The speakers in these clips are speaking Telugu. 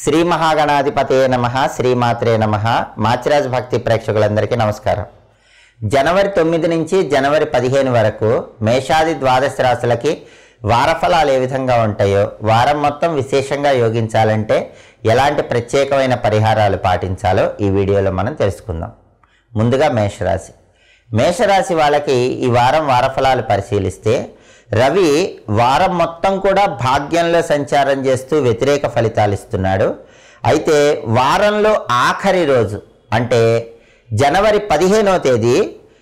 శ్రీ మహాగణాధిపతే నమ శ్రీమాత్రే నమ మాచిరాజ్ భక్తి ప్రేక్షకులందరికీ నమస్కారం జనవరి తొమ్మిది నుంచి జనవరి పదిహేను వరకు మేషాది ద్వాదశ రాశులకి వారఫలాలు ఏ విధంగా ఉంటాయో వారం మొత్తం విశేషంగా యోగించాలంటే ఎలాంటి ప్రత్యేకమైన పరిహారాలు పాటించాలో ఈ వీడియోలో మనం తెలుసుకుందాం ముందుగా మేషరాశి మేషరాశి వాళ్ళకి ఈ వారం వారఫలాలు పరిశీలిస్తే రవి వారం మొత్తం కూడా భాగ్యంలో సంచారం చేస్తూ వ్యతిరేక ఫలితాలు ఇస్తున్నాడు అయితే వారంలో ఆఖరి రోజు అంటే జనవరి పదిహేనో తేదీ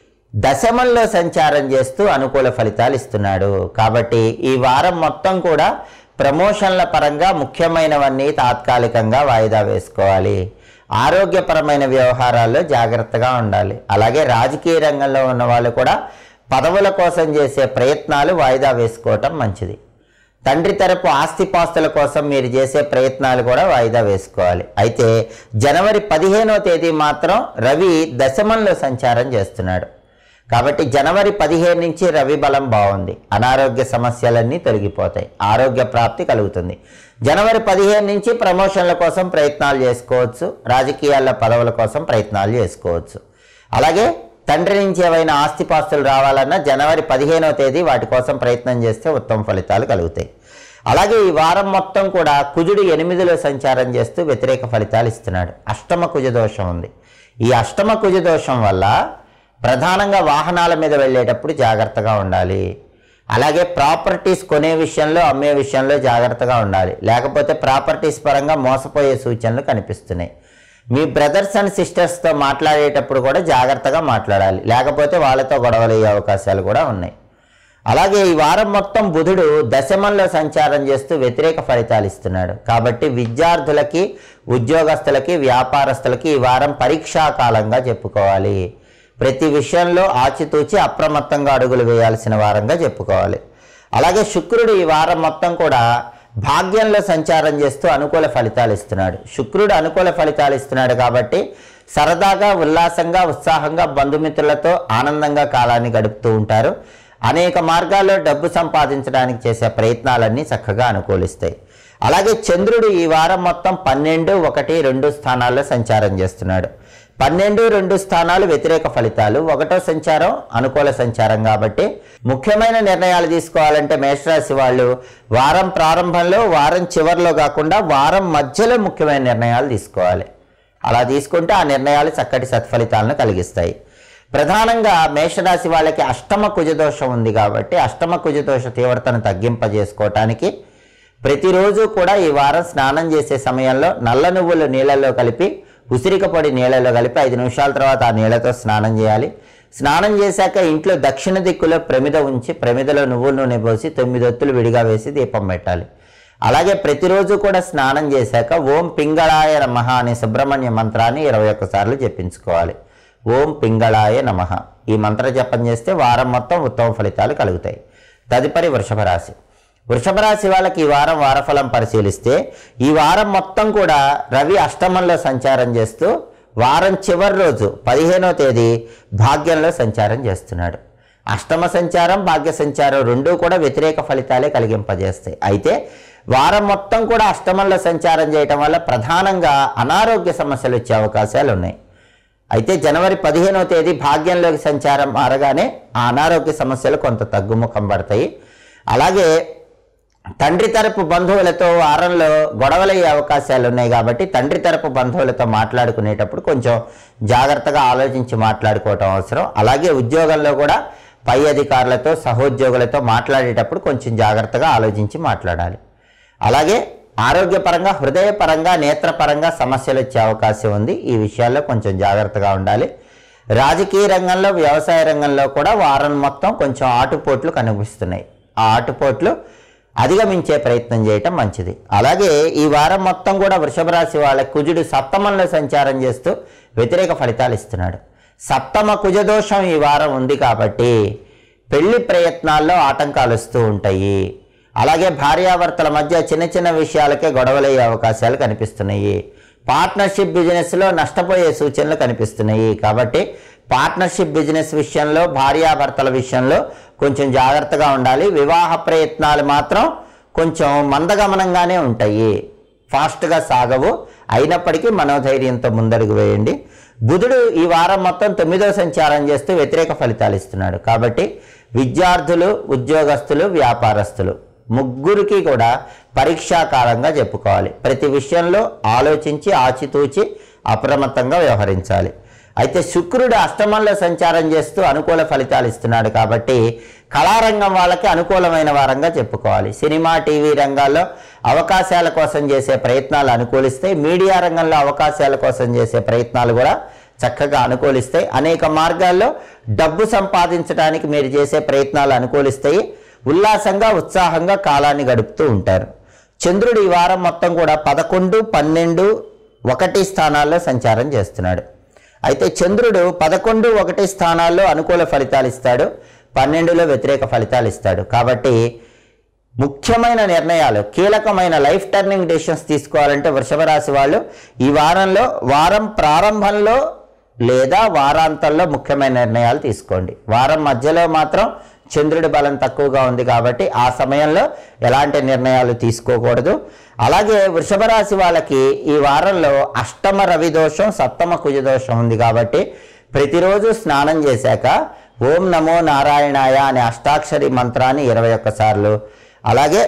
దశమంలో సంచారం చేస్తూ అనుకూల ఫలితాలు ఇస్తున్నాడు కాబట్టి ఈ వారం మొత్తం కూడా ప్రమోషన్ల పరంగా ముఖ్యమైనవన్నీ తాత్కాలికంగా వాయిదా వేసుకోవాలి ఆరోగ్యపరమైన వ్యవహారాల్లో జాగ్రత్తగా ఉండాలి అలాగే రాజకీయ రంగంలో ఉన్న వాళ్ళు కూడా పదవుల కోసం చేసే ప్రయత్నాలు వాయిదా వేసుకోవటం మంచిది తండ్రి తరపు ఆస్తిపాస్తుల కోసం మీరు చేసే ప్రయత్నాలు కూడా వాయిదా వేసుకోవాలి అయితే జనవరి పదిహేనో తేదీ మాత్రం రవి దశమంలో సంచారం చేస్తున్నాడు కాబట్టి జనవరి పదిహేను నుంచి రవి బలం బాగుంది అనారోగ్య సమస్యలన్నీ తొలగిపోతాయి ఆరోగ్య ప్రాప్తి కలుగుతుంది జనవరి పదిహేను నుంచి ప్రమోషన్ల కోసం ప్రయత్నాలు చేసుకోవచ్చు రాజకీయాల్లో పదవుల కోసం ప్రయత్నాలు చేసుకోవచ్చు అలాగే తండ్రి నుంచి ఏవైనా ఆస్తిపాస్తులు రావాలన్నా జనవరి పదిహేనవ తేదీ వాటి కోసం ప్రయత్నం చేస్తే ఉత్తమ ఫలితాలు కలుగుతాయి అలాగే ఈ వారం మొత్తం కూడా కుజుడు ఎనిమిదిలో సంచారం చేస్తూ వ్యతిరేక ఫలితాలు ఇస్తున్నాడు అష్టమ కుజ దోషం ఉంది ఈ అష్టమ కుజ దోషం వల్ల ప్రధానంగా వాహనాల మీద వెళ్ళేటప్పుడు జాగ్రత్తగా ఉండాలి అలాగే ప్రాపర్టీస్ కొనే విషయంలో అమ్మే విషయంలో జాగ్రత్తగా ఉండాలి లేకపోతే ప్రాపర్టీస్ పరంగా మోసపోయే సూచనలు కనిపిస్తున్నాయి మీ బ్రదర్స్ అండ్ సిస్టర్స్తో మాట్లాడేటప్పుడు కూడా జాగ్రత్తగా మాట్లాడాలి లేకపోతే వాళ్ళతో గొడవలు అయ్యే అవకాశాలు కూడా ఉన్నాయి అలాగే ఈ వారం మొత్తం బుధుడు దశమంలో సంచారం చేస్తూ వ్యతిరేక ఫలితాలు ఇస్తున్నాడు కాబట్టి విద్యార్థులకి ఉద్యోగస్తులకి వ్యాపారస్తులకి ఈ వారం పరీక్షా కాలంగా చెప్పుకోవాలి ప్రతి విషయంలో ఆచితూచి అప్రమత్తంగా అడుగులు వేయాల్సిన వారంగా చెప్పుకోవాలి అలాగే శుక్రుడు ఈ వారం మొత్తం కూడా భాగ్యంలో సంచారం చేస్తూ అనుకూల ఫలితాలు ఇస్తున్నాడు శుక్రుడు అనుకూల ఫలితాలు ఇస్తున్నాడు కాబట్టి సరదాగా ఉల్లాసంగా ఉత్సాహంగా బంధుమిత్రులతో ఆనందంగా కాలాన్ని గడుపుతూ ఉంటారు అనేక మార్గాల్లో డబ్బు సంపాదించడానికి చేసే ప్రయత్నాలన్నీ చక్కగా అనుకూలిస్తాయి అలాగే చంద్రుడు ఈ వారం మొత్తం పన్నెండు ఒకటి రెండు స్థానాల్లో సంచారం చేస్తున్నాడు పన్నెండు రెండు స్థానాలు వ్యతిరేక ఫలితాలు ఒకటో సంచారం అనుకూల సంచారం కాబట్టి ముఖ్యమైన నిర్ణయాలు తీసుకోవాలంటే మేషరాశి వాళ్ళు వారం ప్రారంభంలో వారం చివరిలో కాకుండా వారం మధ్యలో ముఖ్యమైన నిర్ణయాలు తీసుకోవాలి అలా తీసుకుంటే ఆ నిర్ణయాలు చక్కటి సత్ఫలితాలను కలిగిస్తాయి ప్రధానంగా మేషరాశి వాళ్ళకి అష్టమ కుజదోషం ఉంది కాబట్టి అష్టమ కుజదోష తీవ్రతను తగ్గింపజేసుకోవటానికి ప్రతిరోజు కూడా ఈ వారం స్నానం చేసే సమయంలో నల్ల నువ్వులు నీళ్ళల్లో కలిపి ఉసిరిక పొడి నీళ్ళలో కలిపి ఐదు నిమిషాల తర్వాత ఆ నీళ్ళతో స్నానం చేయాలి స్నానం చేశాక ఇంట్లో దక్షిణ దిక్కులో ప్రమిద ఉంచి ప్రమిదలో నువ్వుల నూనె పోసి తొమ్మిది ఒత్తులు విడిగా వేసి దీపం పెట్టాలి అలాగే ప్రతిరోజు కూడా స్నానం చేశాక ఓం పింగళాయ నమః అనే సుబ్రహ్మణ్య మంత్రాన్ని ఇరవై ఒక్కసార్లు జపించుకోవాలి ఓం పింగళాయ నమః ఈ మంత్ర జపం చేస్తే వారం మొత్తం ఉత్తమ ఫలితాలు కలుగుతాయి తదుపరి వృషభ రాశి వృషభ రాశి వాళ్ళకి ఈ వారం వారఫలం పరిశీలిస్తే ఈ వారం మొత్తం కూడా రవి అష్టమంలో సంచారం చేస్తూ వారం చివరి రోజు పదిహేనో తేదీ భాగ్యంలో సంచారం చేస్తున్నాడు అష్టమ సంచారం భాగ్య సంచారం రెండూ కూడా వ్యతిరేక ఫలితాలే కలిగింపజేస్తాయి అయితే వారం మొత్తం కూడా అష్టమంలో సంచారం చేయటం వల్ల ప్రధానంగా అనారోగ్య సమస్యలు వచ్చే అవకాశాలు ఉన్నాయి అయితే జనవరి పదిహేనవ తేదీ భాగ్యంలోకి సంచారం మారగానే ఆ అనారోగ్య సమస్యలు కొంత తగ్గుముఖం పడతాయి అలాగే తండ్రి తరపు బంధువులతో వారంలో గొడవలయ్యే అవకాశాలు ఉన్నాయి కాబట్టి తండ్రి తరపు బంధువులతో మాట్లాడుకునేటప్పుడు కొంచెం జాగ్రత్తగా ఆలోచించి మాట్లాడుకోవటం అవసరం అలాగే ఉద్యోగంలో కూడా పై అధికారులతో సహోద్యోగులతో మాట్లాడేటప్పుడు కొంచెం జాగ్రత్తగా ఆలోచించి మాట్లాడాలి అలాగే ఆరోగ్యపరంగా హృదయపరంగా నేత్రపరంగా సమస్యలు వచ్చే అవకాశం ఉంది ఈ విషయాల్లో కొంచెం జాగ్రత్తగా ఉండాలి రాజకీయ రంగంలో వ్యవసాయ రంగంలో కూడా వారం మొత్తం కొంచెం ఆటుపోట్లు కనిపిస్తున్నాయి ఆ ఆటుపోట్లు అధిగమించే ప్రయత్నం చేయటం మంచిది అలాగే ఈ వారం మొత్తం కూడా వృషభ రాశి వాళ్ళ కుజుడు సప్తమంలో సంచారం చేస్తూ వ్యతిరేక ఫలితాలు ఇస్తున్నాడు సప్తమ కుజదోషం ఈ వారం ఉంది కాబట్టి పెళ్లి ప్రయత్నాల్లో ఆటంకాలు వస్తూ ఉంటాయి అలాగే భార్యాభర్తల మధ్య చిన్న చిన్న విషయాలకే గొడవలయ్యే అవకాశాలు కనిపిస్తున్నాయి పార్ట్నర్షిప్ బిజినెస్లో నష్టపోయే సూచనలు కనిపిస్తున్నాయి కాబట్టి పార్ట్నర్షిప్ బిజినెస్ విషయంలో భార్యాభర్తల విషయంలో కొంచెం జాగ్రత్తగా ఉండాలి వివాహ ప్రయత్నాలు మాత్రం కొంచెం మందగమనంగానే ఉంటాయి ఫాస్ట్గా సాగవు అయినప్పటికీ మనోధైర్యంతో ముందడుగు వేయండి బుధుడు ఈ వారం మొత్తం తొమ్మిదో సంచారం చేస్తూ వ్యతిరేక ఫలితాలు ఇస్తున్నాడు కాబట్టి విద్యార్థులు ఉద్యోగస్తులు వ్యాపారస్తులు ముగ్గురికి కూడా పరీక్షాకాలంగా చెప్పుకోవాలి ప్రతి విషయంలో ఆలోచించి ఆచితూచి అప్రమత్తంగా వ్యవహరించాలి అయితే శుక్రుడు అష్టమంలో సంచారం చేస్తూ అనుకూల ఫలితాలు ఇస్తున్నాడు కాబట్టి కళారంగం వాళ్ళకి అనుకూలమైన వారంగా చెప్పుకోవాలి సినిమా టీవీ రంగాల్లో అవకాశాల కోసం చేసే ప్రయత్నాలు అనుకూలిస్తాయి మీడియా రంగంలో అవకాశాల కోసం చేసే ప్రయత్నాలు కూడా చక్కగా అనుకూలిస్తాయి అనేక మార్గాల్లో డబ్బు సంపాదించడానికి మీరు చేసే ప్రయత్నాలు అనుకూలిస్తాయి ఉల్లాసంగా ఉత్సాహంగా కాలాన్ని గడుపుతూ ఉంటారు చంద్రుడు ఈ వారం మొత్తం కూడా పదకొండు పన్నెండు ఒకటి స్థానాల్లో సంచారం చేస్తున్నాడు అయితే చంద్రుడు పదకొండు ఒకటి స్థానాల్లో అనుకూల ఫలితాలు ఇస్తాడు పన్నెండులో వ్యతిరేక ఫలితాలు ఇస్తాడు కాబట్టి ముఖ్యమైన నిర్ణయాలు కీలకమైన లైఫ్ టర్నింగ్ డెసిషన్స్ తీసుకోవాలంటే వృషభ రాశి వాళ్ళు ఈ వారంలో వారం ప్రారంభంలో లేదా వారాంతంలో ముఖ్యమైన నిర్ణయాలు తీసుకోండి వారం మధ్యలో మాత్రం చంద్రుడి బలం తక్కువగా ఉంది కాబట్టి ఆ సమయంలో ఎలాంటి నిర్ణయాలు తీసుకోకూడదు అలాగే వృషభ రాశి వాళ్ళకి ఈ వారంలో అష్టమ రవి దోషం సప్తమ కుజ దోషం ఉంది కాబట్టి ప్రతిరోజు స్నానం చేశాక ఓం నమో నారాయణాయ అనే అష్టాక్షరి మంత్రాన్ని ఇరవై ఒక్కసార్లు అలాగే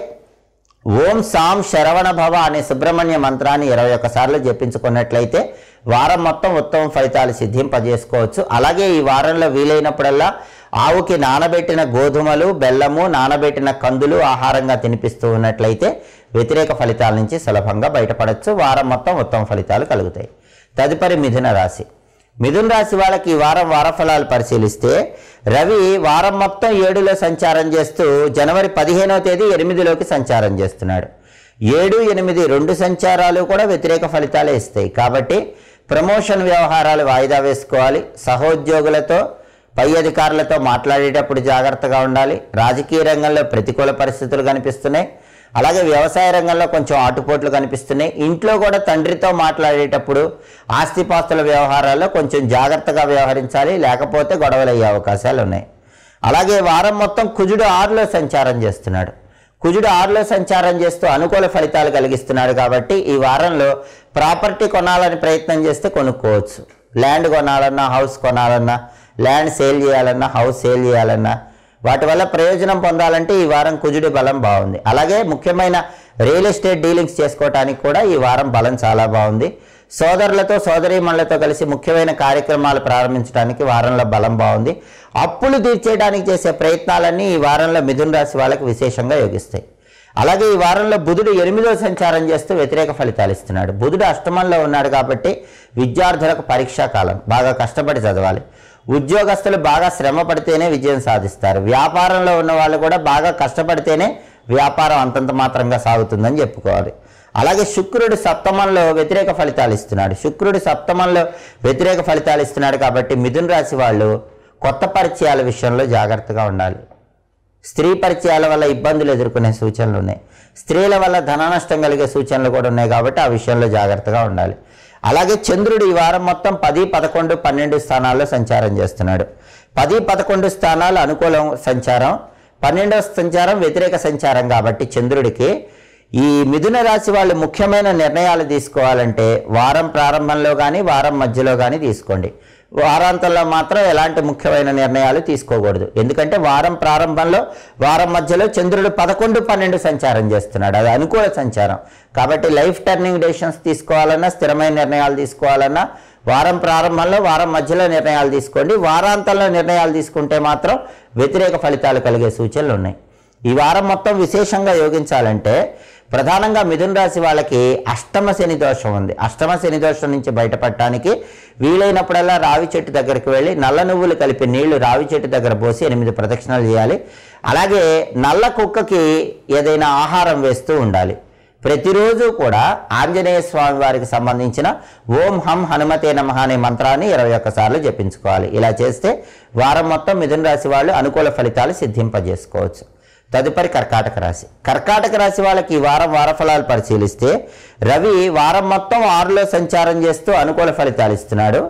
ఓం సాం శరవణ భవ అనే సుబ్రహ్మణ్య మంత్రాన్ని ఇరవై ఒక్కసార్లు జపించుకున్నట్లయితే వారం మొత్తం ఉత్తమ ఫలితాలు సిద్ధింపజేసుకోవచ్చు అలాగే ఈ వారంలో వీలైనప్పుడల్లా ఆవుకి నానబెట్టిన గోధుమలు బెల్లము నానబెట్టిన కందులు ఆహారంగా తినిపిస్తూ ఉన్నట్లయితే వ్యతిరేక ఫలితాల నుంచి సులభంగా బయటపడవచ్చు వారం మొత్తం ఉత్తమ ఫలితాలు కలుగుతాయి తదుపరి మిథున రాశి మిథున రాశి వాళ్ళకి ఈ వారం వారఫలాలు పరిశీలిస్తే రవి వారం మొత్తం ఏడులో సంచారం చేస్తూ జనవరి పదిహేనవ తేదీ ఎనిమిదిలోకి సంచారం చేస్తున్నాడు ఏడు ఎనిమిది రెండు సంచారాలు కూడా వ్యతిరేక ఫలితాలే ఇస్తాయి కాబట్టి ప్రమోషన్ వ్యవహారాలు వాయిదా వేసుకోవాలి సహోద్యోగులతో పై అధికారులతో మాట్లాడేటప్పుడు జాగ్రత్తగా ఉండాలి రాజకీయ రంగంలో ప్రతికూల పరిస్థితులు కనిపిస్తున్నాయి అలాగే వ్యవసాయ రంగంలో కొంచెం ఆటుపోట్లు కనిపిస్తున్నాయి ఇంట్లో కూడా తండ్రితో మాట్లాడేటప్పుడు ఆస్తిపాస్తుల వ్యవహారాల్లో కొంచెం జాగ్రత్తగా వ్యవహరించాలి లేకపోతే గొడవలు అయ్యే అవకాశాలు ఉన్నాయి అలాగే వారం మొత్తం కుజుడు ఆరులో సంచారం చేస్తున్నాడు కుజుడు ఆరులో సంచారం చేస్తూ అనుకూల ఫలితాలు కలిగిస్తున్నాడు కాబట్టి ఈ వారంలో ప్రాపర్టీ కొనాలని ప్రయత్నం చేస్తే కొనుక్కోవచ్చు ల్యాండ్ కొనాలన్నా హౌస్ కొనాలన్నా ల్యాండ్ సేల్ చేయాలన్నా హౌస్ సేల్ చేయాలన్నా వాటి వల్ల ప్రయోజనం పొందాలంటే ఈ వారం కుజుడి బలం బాగుంది అలాగే ముఖ్యమైన రియల్ ఎస్టేట్ డీలింగ్స్ చేసుకోవడానికి కూడా ఈ వారం బలం చాలా బాగుంది సోదరులతో సోదరీమణులతో కలిసి ముఖ్యమైన కార్యక్రమాలు ప్రారంభించడానికి వారంలో బలం బాగుంది అప్పులు తీర్చేయడానికి చేసే ప్రయత్నాలన్నీ ఈ వారంలో మిథున రాశి వాళ్ళకి విశేషంగా యోగిస్తాయి అలాగే ఈ వారంలో బుధుడు ఎనిమిదో సంచారం చేస్తూ వ్యతిరేక ఫలితాలు ఇస్తున్నాడు బుధుడు అష్టమంలో ఉన్నాడు కాబట్టి విద్యార్థులకు పరీక్షా కాలం బాగా కష్టపడి చదవాలి ఉద్యోగస్తులు బాగా శ్రమ పడితేనే విజయం సాధిస్తారు వ్యాపారంలో ఉన్న వాళ్ళు కూడా బాగా కష్టపడితేనే వ్యాపారం అంతంత మాత్రంగా సాగుతుందని చెప్పుకోవాలి అలాగే శుక్రుడు సప్తమంలో వ్యతిరేక ఫలితాలు ఇస్తున్నాడు శుక్రుడు సప్తమంలో వ్యతిరేక ఫలితాలు ఇస్తున్నాడు కాబట్టి మిథున రాశి వాళ్ళు కొత్త పరిచయాల విషయంలో జాగ్రత్తగా ఉండాలి స్త్రీ పరిచయాల వల్ల ఇబ్బందులు ఎదుర్కొనే సూచనలు ఉన్నాయి స్త్రీల వల్ల ధన నష్టం కలిగే సూచనలు కూడా ఉన్నాయి కాబట్టి ఆ విషయంలో జాగ్రత్తగా ఉండాలి అలాగే చంద్రుడు ఈ వారం మొత్తం పది పదకొండు పన్నెండు స్థానాల్లో సంచారం చేస్తున్నాడు పది పదకొండు స్థానాలు అనుకూలం సంచారం పన్నెండవ సంచారం వ్యతిరేక సంచారం కాబట్టి చంద్రుడికి ఈ మిథున రాశి వాళ్ళు ముఖ్యమైన నిర్ణయాలు తీసుకోవాలంటే వారం ప్రారంభంలో కానీ వారం మధ్యలో కానీ తీసుకోండి వారాంతంలో మాత్రం ఎలాంటి ముఖ్యమైన నిర్ణయాలు తీసుకోకూడదు ఎందుకంటే వారం ప్రారంభంలో వారం మధ్యలో చంద్రుడు పదకొండు పన్నెండు సంచారం చేస్తున్నాడు అది అనుకూల సంచారం కాబట్టి లైఫ్ టర్నింగ్ డెసిషన్స్ తీసుకోవాలన్నా స్థిరమైన నిర్ణయాలు తీసుకోవాలన్నా వారం ప్రారంభంలో వారం మధ్యలో నిర్ణయాలు తీసుకోండి వారాంతంలో నిర్ణయాలు తీసుకుంటే మాత్రం వ్యతిరేక ఫలితాలు కలిగే సూచనలు ఉన్నాయి ఈ వారం మొత్తం విశేషంగా యోగించాలంటే ప్రధానంగా మిథున రాశి వాళ్ళకి అష్టమ శని దోషం ఉంది అష్టమ శని దోషం నుంచి బయటపడటానికి వీలైనప్పుడల్లా రావి చెట్టు దగ్గరికి వెళ్ళి నల్ల నువ్వులు కలిపి నీళ్లు రావి చెట్టు దగ్గర పోసి ఎనిమిది ప్రదక్షిణలు చేయాలి అలాగే నల్ల కుక్కకి ఏదైనా ఆహారం వేస్తూ ఉండాలి ప్రతిరోజు కూడా ఆంజనేయ స్వామి వారికి సంబంధించిన ఓం హం హనుమతే నమః అనే మంత్రాన్ని ఇరవై ఒక్కసార్లు జపించుకోవాలి ఇలా చేస్తే వారం మొత్తం మిథున రాశి వాళ్ళు అనుకూల ఫలితాలు సిద్ధింపజేసుకోవచ్చు తదుపరి కర్కాటక రాశి కర్కాటక రాశి వాళ్ళకి ఈ వారం వారఫలాలు పరిశీలిస్తే రవి వారం మొత్తం ఆరులో సంచారం చేస్తూ అనుకూల ఫలితాలు ఇస్తున్నాడు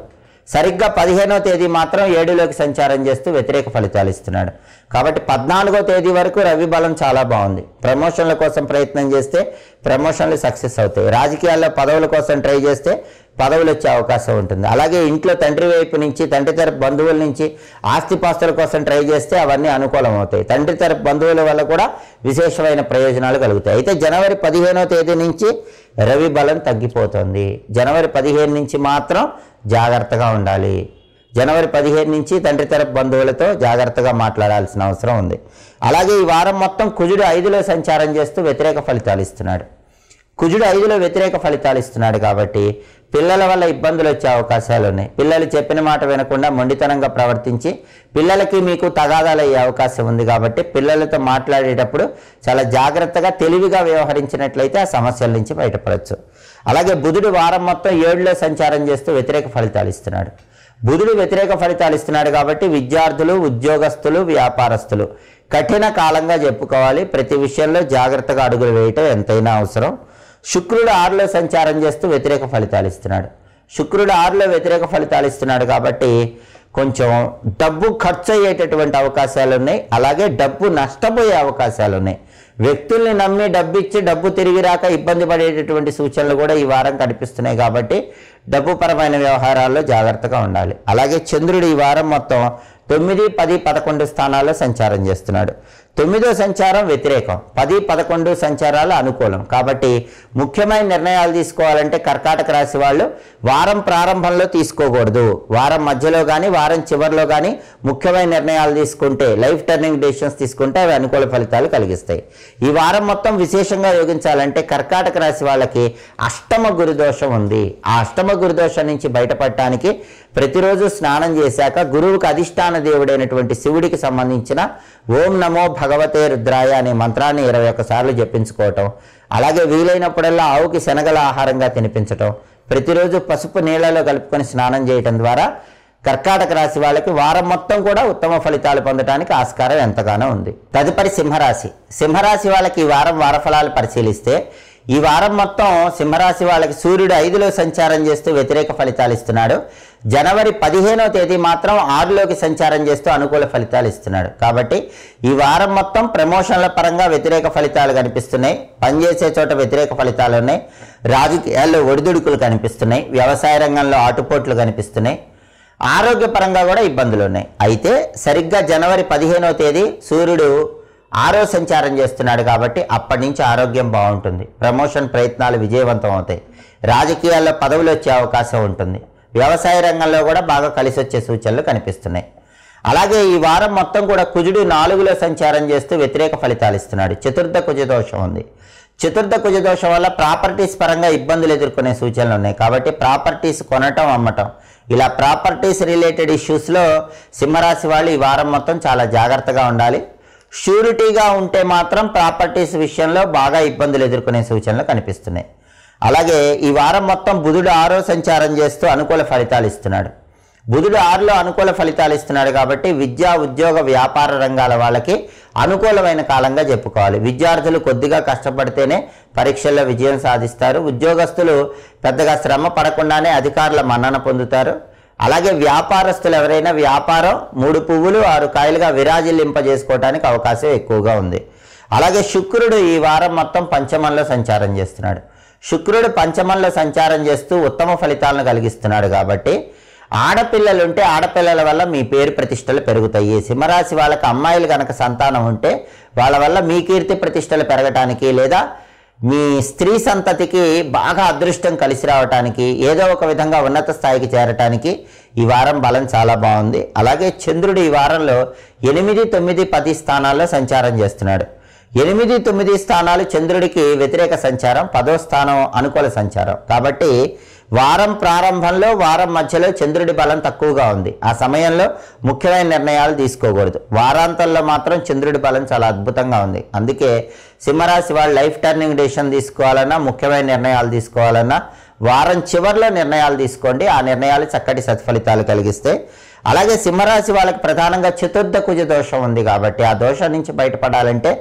సరిగ్గా పదిహేనో తేదీ మాత్రం ఏడులోకి సంచారం చేస్తూ వ్యతిరేక ఫలితాలు ఇస్తున్నాడు కాబట్టి పద్నాలుగో తేదీ వరకు రవి బలం చాలా బాగుంది ప్రమోషన్ల కోసం ప్రయత్నం చేస్తే ప్రమోషన్లు సక్సెస్ అవుతాయి రాజకీయాల్లో పదవుల కోసం ట్రై చేస్తే పదవులు వచ్చే అవకాశం ఉంటుంది అలాగే ఇంట్లో తండ్రి వైపు నుంచి తండ్రి తరపు బంధువుల నుంచి ఆస్తిపాస్తుల కోసం ట్రై చేస్తే అవన్నీ అనుకూలం అవుతాయి తండ్రి తరపు బంధువుల వల్ల కూడా విశేషమైన ప్రయోజనాలు కలుగుతాయి అయితే జనవరి పదిహేనో తేదీ నుంచి రవి బలం తగ్గిపోతుంది జనవరి పదిహేను నుంచి మాత్రం జాగ్రత్తగా ఉండాలి జనవరి పదిహేను నుంచి తండ్రి తరపు బంధువులతో జాగ్రత్తగా మాట్లాడాల్సిన అవసరం ఉంది అలాగే ఈ వారం మొత్తం కుజుడు ఐదులో సంచారం చేస్తూ వ్యతిరేక ఫలితాలు ఇస్తున్నాడు కుజుడు ఐదులో వ్యతిరేక ఫలితాలు ఇస్తున్నాడు కాబట్టి పిల్లల వల్ల ఇబ్బందులు వచ్చే అవకాశాలు ఉన్నాయి పిల్లలు చెప్పిన మాట వినకుండా మొండితనంగా ప్రవర్తించి పిల్లలకి మీకు తగాదాలు అయ్యే అవకాశం ఉంది కాబట్టి పిల్లలతో మాట్లాడేటప్పుడు చాలా జాగ్రత్తగా తెలివిగా వ్యవహరించినట్లయితే ఆ సమస్యల నుంచి బయటపడవచ్చు అలాగే బుధుడు వారం మొత్తం ఏడులో సంచారం చేస్తూ వ్యతిరేక ఫలితాలు ఇస్తున్నాడు బుధుడు వ్యతిరేక ఫలితాలు ఇస్తున్నాడు కాబట్టి విద్యార్థులు ఉద్యోగస్తులు వ్యాపారస్తులు కఠిన కాలంగా చెప్పుకోవాలి ప్రతి విషయంలో జాగ్రత్తగా అడుగులు వేయటం ఎంతైనా అవసరం శుక్రుడు ఆరులో సంచారం చేస్తూ వ్యతిరేక ఫలితాలు ఇస్తున్నాడు శుక్రుడు ఆరులో వ్యతిరేక ఫలితాలు ఇస్తున్నాడు కాబట్టి కొంచెం డబ్బు ఖర్చు అయ్యేటటువంటి అవకాశాలు ఉన్నాయి అలాగే డబ్బు నష్టపోయే అవకాశాలు ఉన్నాయి వ్యక్తుల్ని నమ్మి డబ్బు ఇచ్చి డబ్బు తిరిగి రాక ఇబ్బంది పడేటటువంటి సూచనలు కూడా ఈ వారం కనిపిస్తున్నాయి కాబట్టి డబ్బు పరమైన వ్యవహారాల్లో జాగ్రత్తగా ఉండాలి అలాగే చంద్రుడు ఈ వారం మొత్తం తొమ్మిది పది పదకొండు స్థానాల్లో సంచారం చేస్తున్నాడు తొమ్మిదో సంచారం వ్యతిరేకం పది పదకొండు సంచారాలు అనుకూలం కాబట్టి ముఖ్యమైన నిర్ణయాలు తీసుకోవాలంటే కర్కాటక రాశి వాళ్ళు వారం ప్రారంభంలో తీసుకోకూడదు వారం మధ్యలో కానీ వారం చివరిలో కానీ ముఖ్యమైన నిర్ణయాలు తీసుకుంటే లైఫ్ టర్నింగ్ డెసిషన్స్ తీసుకుంటే అవి అనుకూల ఫలితాలు కలిగిస్తాయి ఈ వారం మొత్తం విశేషంగా యోగించాలంటే కర్కాటక రాశి వాళ్ళకి అష్టమ గురుదోషం ఉంది ఆ అష్టమ గురుదోషం నుంచి బయటపడటానికి ప్రతిరోజు స్నానం చేశాక గురువుకు అధిష్టాన దేవుడైనటువంటి శివుడికి సంబంధించిన ఓం నమో భగవతే రుద్రాయ అనే మంత్రాన్ని ఇరవై ఒక్కసార్లు జపించుకోవటం అలాగే వీలైనప్పుడల్లా ఆవుకి శనగల ఆహారంగా తినిపించటం ప్రతిరోజు పసుపు నీళ్లలో కలుపుకొని స్నానం చేయటం ద్వారా కర్కాటక రాశి వాళ్ళకి వారం మొత్తం కూడా ఉత్తమ ఫలితాలు పొందడానికి ఆస్కారం ఎంతగానో ఉంది తదుపరి సింహరాశి సింహరాశి వాళ్ళకి ఈ వారం వారఫలాలు పరిశీలిస్తే ఈ వారం మొత్తం సింహరాశి వాళ్ళకి సూర్యుడు ఐదులో సంచారం చేస్తూ వ్యతిరేక ఫలితాలు ఇస్తున్నాడు జనవరి పదిహేనో తేదీ మాత్రం ఆరులోకి సంచారం చేస్తూ అనుకూల ఫలితాలు ఇస్తున్నాడు కాబట్టి ఈ వారం మొత్తం ప్రమోషన్ల పరంగా వ్యతిరేక ఫలితాలు కనిపిస్తున్నాయి పనిచేసే చోట వ్యతిరేక ఫలితాలు ఉన్నాయి రాజకీయాల్లో ఒడిదుడుకులు కనిపిస్తున్నాయి వ్యవసాయ రంగంలో ఆటుపోట్లు కనిపిస్తున్నాయి ఆరోగ్యపరంగా కూడా ఇబ్బందులు ఉన్నాయి అయితే సరిగ్గా జనవరి పదిహేనో తేదీ సూర్యుడు ఆరో సంచారం చేస్తున్నాడు కాబట్టి అప్పటి నుంచి ఆరోగ్యం బాగుంటుంది ప్రమోషన్ ప్రయత్నాలు విజయవంతం అవుతాయి రాజకీయాల్లో పదవులు వచ్చే అవకాశం ఉంటుంది వ్యవసాయ రంగంలో కూడా బాగా కలిసి వచ్చే సూచనలు కనిపిస్తున్నాయి అలాగే ఈ వారం మొత్తం కూడా కుజుడు నాలుగులో సంచారం చేస్తూ వ్యతిరేక ఫలితాలు ఇస్తున్నాడు చతుర్థ కుజ దోషం ఉంది చతుర్థ కుజ దోషం వల్ల ప్రాపర్టీస్ పరంగా ఇబ్బందులు ఎదుర్కొనే సూచనలు ఉన్నాయి కాబట్టి ప్రాపర్టీస్ కొనటం అమ్మటం ఇలా ప్రాపర్టీస్ రిలేటెడ్ ఇష్యూస్లో సింహరాశి వాళ్ళు ఈ వారం మొత్తం చాలా జాగ్రత్తగా ఉండాలి షూరిటీగా ఉంటే మాత్రం ప్రాపర్టీస్ విషయంలో బాగా ఇబ్బందులు ఎదుర్కొనే సూచనలు కనిపిస్తున్నాయి అలాగే ఈ వారం మొత్తం బుధుడు ఆరో సంచారం చేస్తూ అనుకూల ఫలితాలు ఇస్తున్నాడు బుధుడు ఆరులో అనుకూల ఫలితాలు ఇస్తున్నాడు కాబట్టి విద్యా ఉద్యోగ వ్యాపార రంగాల వాళ్ళకి అనుకూలమైన కాలంగా చెప్పుకోవాలి విద్యార్థులు కొద్దిగా కష్టపడితేనే పరీక్షల్లో విజయం సాధిస్తారు ఉద్యోగస్తులు పెద్దగా శ్రమ పడకుండానే అధికారుల మన్నన పొందుతారు అలాగే వ్యాపారస్తులు ఎవరైనా వ్యాపారం మూడు పువ్వులు ఆరు కాయలుగా విరాజిల్లింపజేసుకోవడానికి అవకాశం ఎక్కువగా ఉంది అలాగే శుక్రుడు ఈ వారం మొత్తం పంచమంలో సంచారం చేస్తున్నాడు శుక్రుడు పంచమంలో సంచారం చేస్తూ ఉత్తమ ఫలితాలను కలిగిస్తున్నాడు కాబట్టి ఆడపిల్లలు ఉంటే ఆడపిల్లల వల్ల మీ పేరు ప్రతిష్టలు పెరుగుతాయి సింహరాశి వాళ్ళకి అమ్మాయిలు కనుక సంతానం ఉంటే వాళ్ళ వల్ల మీ కీర్తి ప్రతిష్టలు పెరగటానికి లేదా మీ స్త్రీ సంతతికి బాగా అదృష్టం కలిసి రావటానికి ఏదో ఒక విధంగా ఉన్నత స్థాయికి చేరటానికి ఈ వారం బలం చాలా బాగుంది అలాగే చంద్రుడు ఈ వారంలో ఎనిమిది తొమ్మిది పది స్థానాల్లో సంచారం చేస్తున్నాడు ఎనిమిది తొమ్మిది స్థానాలు చంద్రుడికి వ్యతిరేక సంచారం పదో స్థానం అనుకూల సంచారం కాబట్టి వారం ప్రారంభంలో వారం మధ్యలో చంద్రుడి బలం తక్కువగా ఉంది ఆ సమయంలో ముఖ్యమైన నిర్ణయాలు తీసుకోకూడదు వారాంతంలో మాత్రం చంద్రుడి బలం చాలా అద్భుతంగా ఉంది అందుకే సింహరాశి వాళ్ళు లైఫ్ టర్నింగ్ డెసిషన్ తీసుకోవాలన్నా ముఖ్యమైన నిర్ణయాలు తీసుకోవాలన్నా వారం చివరిలో నిర్ణయాలు తీసుకోండి ఆ నిర్ణయాలు చక్కటి సత్ఫలితాలు కలిగిస్తాయి అలాగే సింహరాశి వాళ్ళకి ప్రధానంగా చతుర్థ కుజ దోషం ఉంది కాబట్టి ఆ దోషం నుంచి బయటపడాలంటే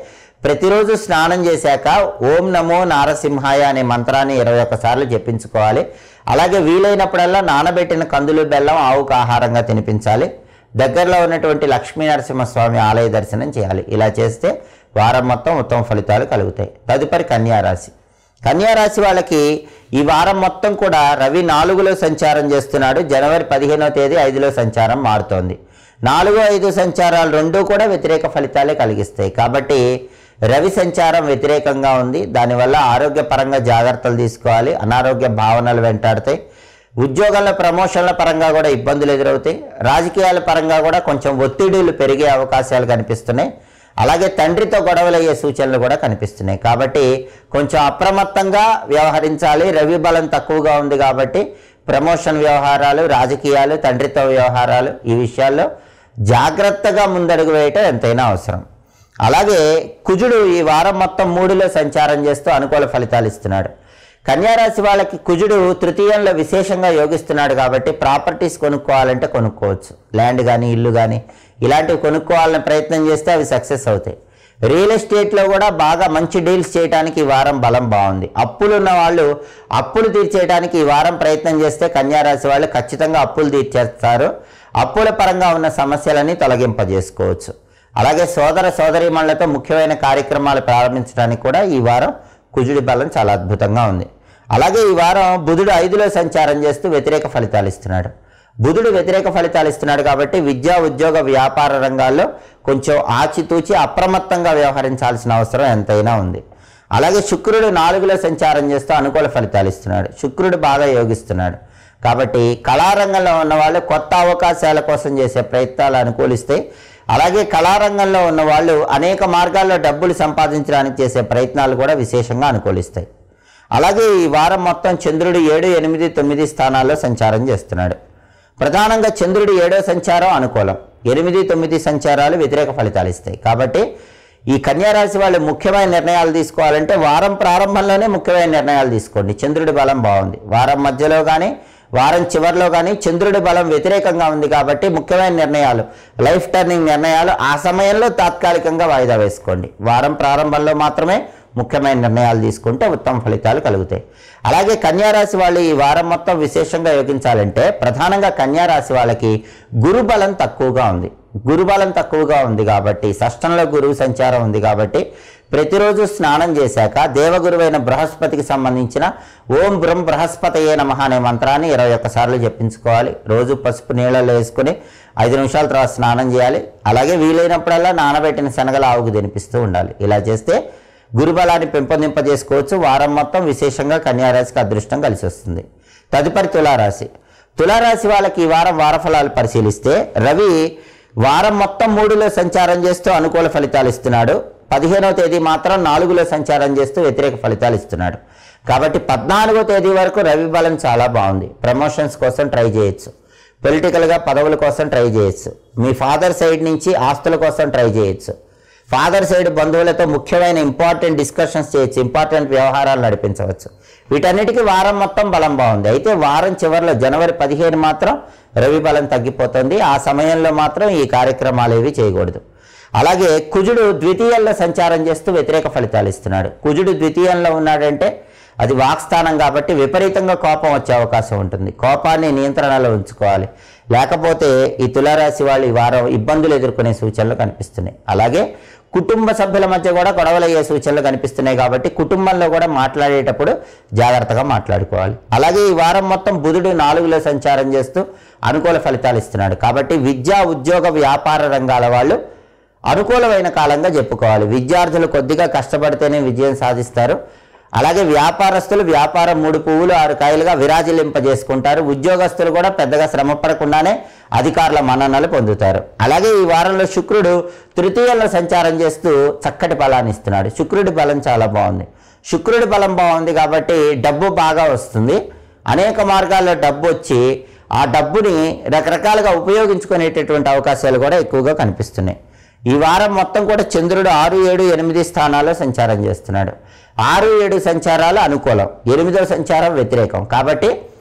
ప్రతిరోజు స్నానం చేశాక ఓం నమో నారసింహాయ అనే మంత్రాన్ని ఇరవై ఒక్కసార్లు జపించుకోవాలి అలాగే వీలైనప్పుడల్లా నానబెట్టిన కందులు బెల్లం ఆవుకు ఆహారంగా తినిపించాలి దగ్గరలో ఉన్నటువంటి లక్ష్మీ నరసింహస్వామి ఆలయ దర్శనం చేయాలి ఇలా చేస్తే వారం మొత్తం ఉత్తమ ఫలితాలు కలుగుతాయి తదుపరి కన్యా రాశి కన్యా రాశి వాళ్ళకి ఈ వారం మొత్తం కూడా రవి నాలుగులో సంచారం చేస్తున్నాడు జనవరి పదిహేనవ తేదీ ఐదులో సంచారం మారుతోంది నాలుగు ఐదు సంచారాలు రెండూ కూడా వ్యతిరేక ఫలితాలే కలిగిస్తాయి కాబట్టి రవి సంచారం వ్యతిరేకంగా ఉంది దానివల్ల ఆరోగ్యపరంగా జాగ్రత్తలు తీసుకోవాలి అనారోగ్య భావనలు వెంటాడతాయి ఉద్యోగాల ప్రమోషన్ల పరంగా కూడా ఇబ్బందులు ఎదురవుతాయి రాజకీయాల పరంగా కూడా కొంచెం ఒత్తిడులు పెరిగే అవకాశాలు కనిపిస్తున్నాయి అలాగే తండ్రితో గొడవలు అయ్యే సూచనలు కూడా కనిపిస్తున్నాయి కాబట్టి కొంచెం అప్రమత్తంగా వ్యవహరించాలి రవి బలం తక్కువగా ఉంది కాబట్టి ప్రమోషన్ వ్యవహారాలు రాజకీయాలు తండ్రితో వ్యవహారాలు ఈ విషయాల్లో జాగ్రత్తగా ముందడుగు వేయటం ఎంతైనా అవసరం అలాగే కుజుడు ఈ వారం మొత్తం మూడులో సంచారం చేస్తూ అనుకూల ఫలితాలు ఇస్తున్నాడు కన్యారాశి వాళ్ళకి కుజుడు తృతీయంలో విశేషంగా యోగిస్తున్నాడు కాబట్టి ప్రాపర్టీస్ కొనుక్కోవాలంటే కొనుక్కోవచ్చు ల్యాండ్ కానీ ఇల్లు కానీ ఇలాంటివి కొనుక్కోవాలని ప్రయత్నం చేస్తే అవి సక్సెస్ అవుతాయి రియల్ ఎస్టేట్లో కూడా బాగా మంచి డీల్స్ చేయడానికి ఈ వారం బలం బాగుంది అప్పులు ఉన్న వాళ్ళు అప్పులు తీర్చేయడానికి ఈ వారం ప్రయత్నం చేస్తే కన్యారాశి వాళ్ళు ఖచ్చితంగా అప్పులు తీర్చేస్తారు అప్పుల పరంగా ఉన్న సమస్యలన్నీ తొలగింపజేసుకోవచ్చు అలాగే సోదర సోదరీమణులతో ముఖ్యమైన కార్యక్రమాలు ప్రారంభించడానికి కూడా ఈ వారం కుజుడి బలం చాలా అద్భుతంగా ఉంది అలాగే ఈ వారం బుధుడు ఐదులో సంచారం చేస్తూ వ్యతిరేక ఫలితాలు ఇస్తున్నాడు బుధుడు వ్యతిరేక ఫలితాలు ఇస్తున్నాడు కాబట్టి విద్యా ఉద్యోగ వ్యాపార రంగాల్లో కొంచెం ఆచితూచి అప్రమత్తంగా వ్యవహరించాల్సిన అవసరం ఎంతైనా ఉంది అలాగే శుక్రుడు నాలుగులో సంచారం చేస్తూ అనుకూల ఫలితాలు ఇస్తున్నాడు శుక్రుడు బాగా యోగిస్తున్నాడు కాబట్టి కళారంగంలో ఉన్న వాళ్ళు కొత్త అవకాశాల కోసం చేసే ప్రయత్నాలు అనుకూలిస్తే అలాగే కళారంగంలో ఉన్న వాళ్ళు అనేక మార్గాల్లో డబ్బులు సంపాదించడానికి చేసే ప్రయత్నాలు కూడా విశేషంగా అనుకూలిస్తాయి అలాగే ఈ వారం మొత్తం చంద్రుడు ఏడు ఎనిమిది తొమ్మిది స్థానాల్లో సంచారం చేస్తున్నాడు ప్రధానంగా చంద్రుడి ఏడో సంచారం అనుకూలం ఎనిమిది తొమ్మిది సంచారాలు వ్యతిరేక ఫలితాలు ఇస్తాయి కాబట్టి ఈ కన్యారాశి వాళ్ళు ముఖ్యమైన నిర్ణయాలు తీసుకోవాలంటే వారం ప్రారంభంలోనే ముఖ్యమైన నిర్ణయాలు తీసుకోండి చంద్రుడి బలం బాగుంది వారం మధ్యలో కానీ వారం చివరిలో కానీ చంద్రుడి బలం వ్యతిరేకంగా ఉంది కాబట్టి ముఖ్యమైన నిర్ణయాలు లైఫ్ టర్నింగ్ నిర్ణయాలు ఆ సమయంలో తాత్కాలికంగా వాయిదా వేసుకోండి వారం ప్రారంభంలో మాత్రమే ముఖ్యమైన నిర్ణయాలు తీసుకుంటే ఉత్తమ ఫలితాలు కలుగుతాయి అలాగే కన్యారాశి వాళ్ళు ఈ వారం మొత్తం విశేషంగా యోగించాలంటే ప్రధానంగా కన్యారాశి వాళ్ళకి గురుబలం తక్కువగా ఉంది గురుబలం తక్కువగా ఉంది కాబట్టి షష్టంలో గురువు సంచారం ఉంది కాబట్టి ప్రతిరోజు స్నానం చేశాక దేవగురువైన బృహస్పతికి సంబంధించిన ఓం బ్రహ్మ బృహస్పతయే నమః అనే మంత్రాన్ని ఇరవై ఒక్కసార్లు జపించుకోవాలి రోజు పసుపు నీళ్ళలో వేసుకుని ఐదు నిమిషాల తర్వాత స్నానం చేయాలి అలాగే వీలైనప్పుడల్లా నానబెట్టిన శనగలు ఆవుకు తినిపిస్తూ ఉండాలి ఇలా చేస్తే గురుబలాన్ని పెంపొందింపజేసుకోవచ్చు వారం మొత్తం విశేషంగా కన్యారాశికి అదృష్టం కలిసి వస్తుంది తదుపరి తులారాశి తులారాశి వాళ్ళకి ఈ వారం వారఫలాలు పరిశీలిస్తే రవి వారం మొత్తం మూడులో సంచారం చేస్తూ అనుకూల ఫలితాలు ఇస్తున్నాడు పదిహేనవ తేదీ మాత్రం నాలుగులో సంచారం చేస్తూ వ్యతిరేక ఫలితాలు ఇస్తున్నాడు కాబట్టి పద్నాలుగో తేదీ వరకు రవి బలం చాలా బాగుంది ప్రమోషన్స్ కోసం ట్రై చేయొచ్చు పొలిటికల్గా పదవుల కోసం ట్రై చేయొచ్చు మీ ఫాదర్ సైడ్ నుంచి ఆస్తుల కోసం ట్రై చేయొచ్చు ఫాదర్ సైడ్ బంధువులతో ముఖ్యమైన ఇంపార్టెంట్ డిస్కషన్స్ చేయొచ్చు ఇంపార్టెంట్ వ్యవహారాలు నడిపించవచ్చు వీటన్నిటికీ వారం మొత్తం బలం బాగుంది అయితే వారం చివరిలో జనవరి పదిహేను మాత్రం రవి బలం తగ్గిపోతుంది ఆ సమయంలో మాత్రం ఈ కార్యక్రమాలు ఏవి చేయకూడదు అలాగే కుజుడు ద్వితీయంలో సంచారం చేస్తూ వ్యతిరేక ఫలితాలు ఇస్తున్నాడు కుజుడు ద్వితీయంలో ఉన్నాడంటే అది వాక్స్థానం కాబట్టి విపరీతంగా కోపం వచ్చే అవకాశం ఉంటుంది కోపాన్ని నియంత్రణలో ఉంచుకోవాలి లేకపోతే ఈ తులారాశి వాళ్ళు ఈ వారం ఇబ్బందులు ఎదుర్కొనే సూచనలు కనిపిస్తున్నాయి అలాగే కుటుంబ సభ్యుల మధ్య కూడా గొడవలు అయ్యే సూచనలు కనిపిస్తున్నాయి కాబట్టి కుటుంబంలో కూడా మాట్లాడేటప్పుడు జాగ్రత్తగా మాట్లాడుకోవాలి అలాగే ఈ వారం మొత్తం బుధుడు నాలుగులో సంచారం చేస్తూ అనుకూల ఫలితాలు ఇస్తున్నాడు కాబట్టి విద్యా ఉద్యోగ వ్యాపార రంగాల వాళ్ళు అనుకూలమైన కాలంగా చెప్పుకోవాలి విద్యార్థులు కొద్దిగా కష్టపడితేనే విజయం సాధిస్తారు అలాగే వ్యాపారస్తులు వ్యాపారం మూడు పువ్వులు ఆరు కాయలుగా విరాజిల్లింపజేసుకుంటారు ఉద్యోగస్తులు కూడా పెద్దగా శ్రమ పడకుండానే అధికారుల మన్ననలు పొందుతారు అలాగే ఈ వారంలో శుక్రుడు తృతీయంలో సంచారం చేస్తూ చక్కటి బలాన్ని ఇస్తున్నాడు శుక్రుడి బలం చాలా బాగుంది శుక్రుడి బలం బాగుంది కాబట్టి డబ్బు బాగా వస్తుంది అనేక మార్గాల్లో డబ్బు వచ్చి ఆ డబ్బుని రకరకాలుగా ఉపయోగించుకునేటటువంటి అవకాశాలు కూడా ఎక్కువగా కనిపిస్తున్నాయి ఈ వారం మొత్తం కూడా చంద్రుడు ఆరు ఏడు ఎనిమిది స్థానాల్లో సంచారం చేస్తున్నాడు ఆరు ఏడు సంచారాలు అనుకూలం ఎనిమిదో సంచారం వ్యతిరేకం కాబట్టి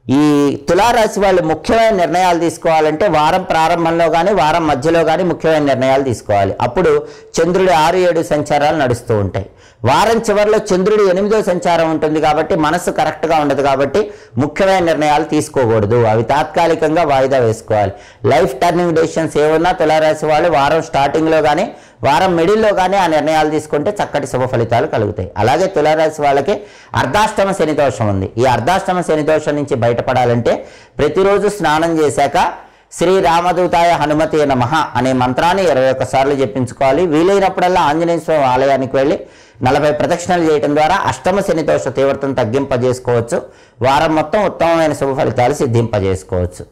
ఈ తులారాశి వాళ్ళు ముఖ్యమైన నిర్ణయాలు తీసుకోవాలంటే వారం ప్రారంభంలో కానీ వారం మధ్యలో కానీ ముఖ్యమైన నిర్ణయాలు తీసుకోవాలి అప్పుడు చంద్రుడి ఆరు ఏడు సంచారాలు నడుస్తూ ఉంటాయి వారం చివరిలో చంద్రుడి ఎనిమిదో సంచారం ఉంటుంది కాబట్టి మనసు కరెక్ట్గా ఉండదు కాబట్టి ముఖ్యమైన నిర్ణయాలు తీసుకోకూడదు అవి తాత్కాలికంగా వాయిదా వేసుకోవాలి లైఫ్ టర్నింగ్ డెసిషన్స్ ఏమన్నా తులారాశి వాళ్ళు వారం స్టార్టింగ్లో కానీ వారం మిడిల్లో కానీ ఆ నిర్ణయాలు తీసుకుంటే చక్కటి శుభ ఫలితాలు కలుగుతాయి అలాగే తులారాశి వాళ్ళకి అర్ధాష్టమ శని దోషం ఉంది ఈ అర్ధాష్టమ శని దోషం నుంచి బయటపడాలంటే ప్రతిరోజు స్నానం చేశాక శ్రీ రామదూతాయ హనుమతి నమః అనే మంత్రాన్ని ఇరవై ఒక్కసార్లు చెప్పించుకోవాలి వీలైనప్పుడల్లా ఆంజనేయ స్వామి ఆలయానికి వెళ్ళి నలభై ప్రదక్షిణలు చేయడం ద్వారా అష్టమ శని దోష తీవ్రతను తగ్గింపజేసుకోవచ్చు వారం మొత్తం ఉత్తమమైన శుభ ఫలితాలు సిద్ధింపజేసుకోవచ్చు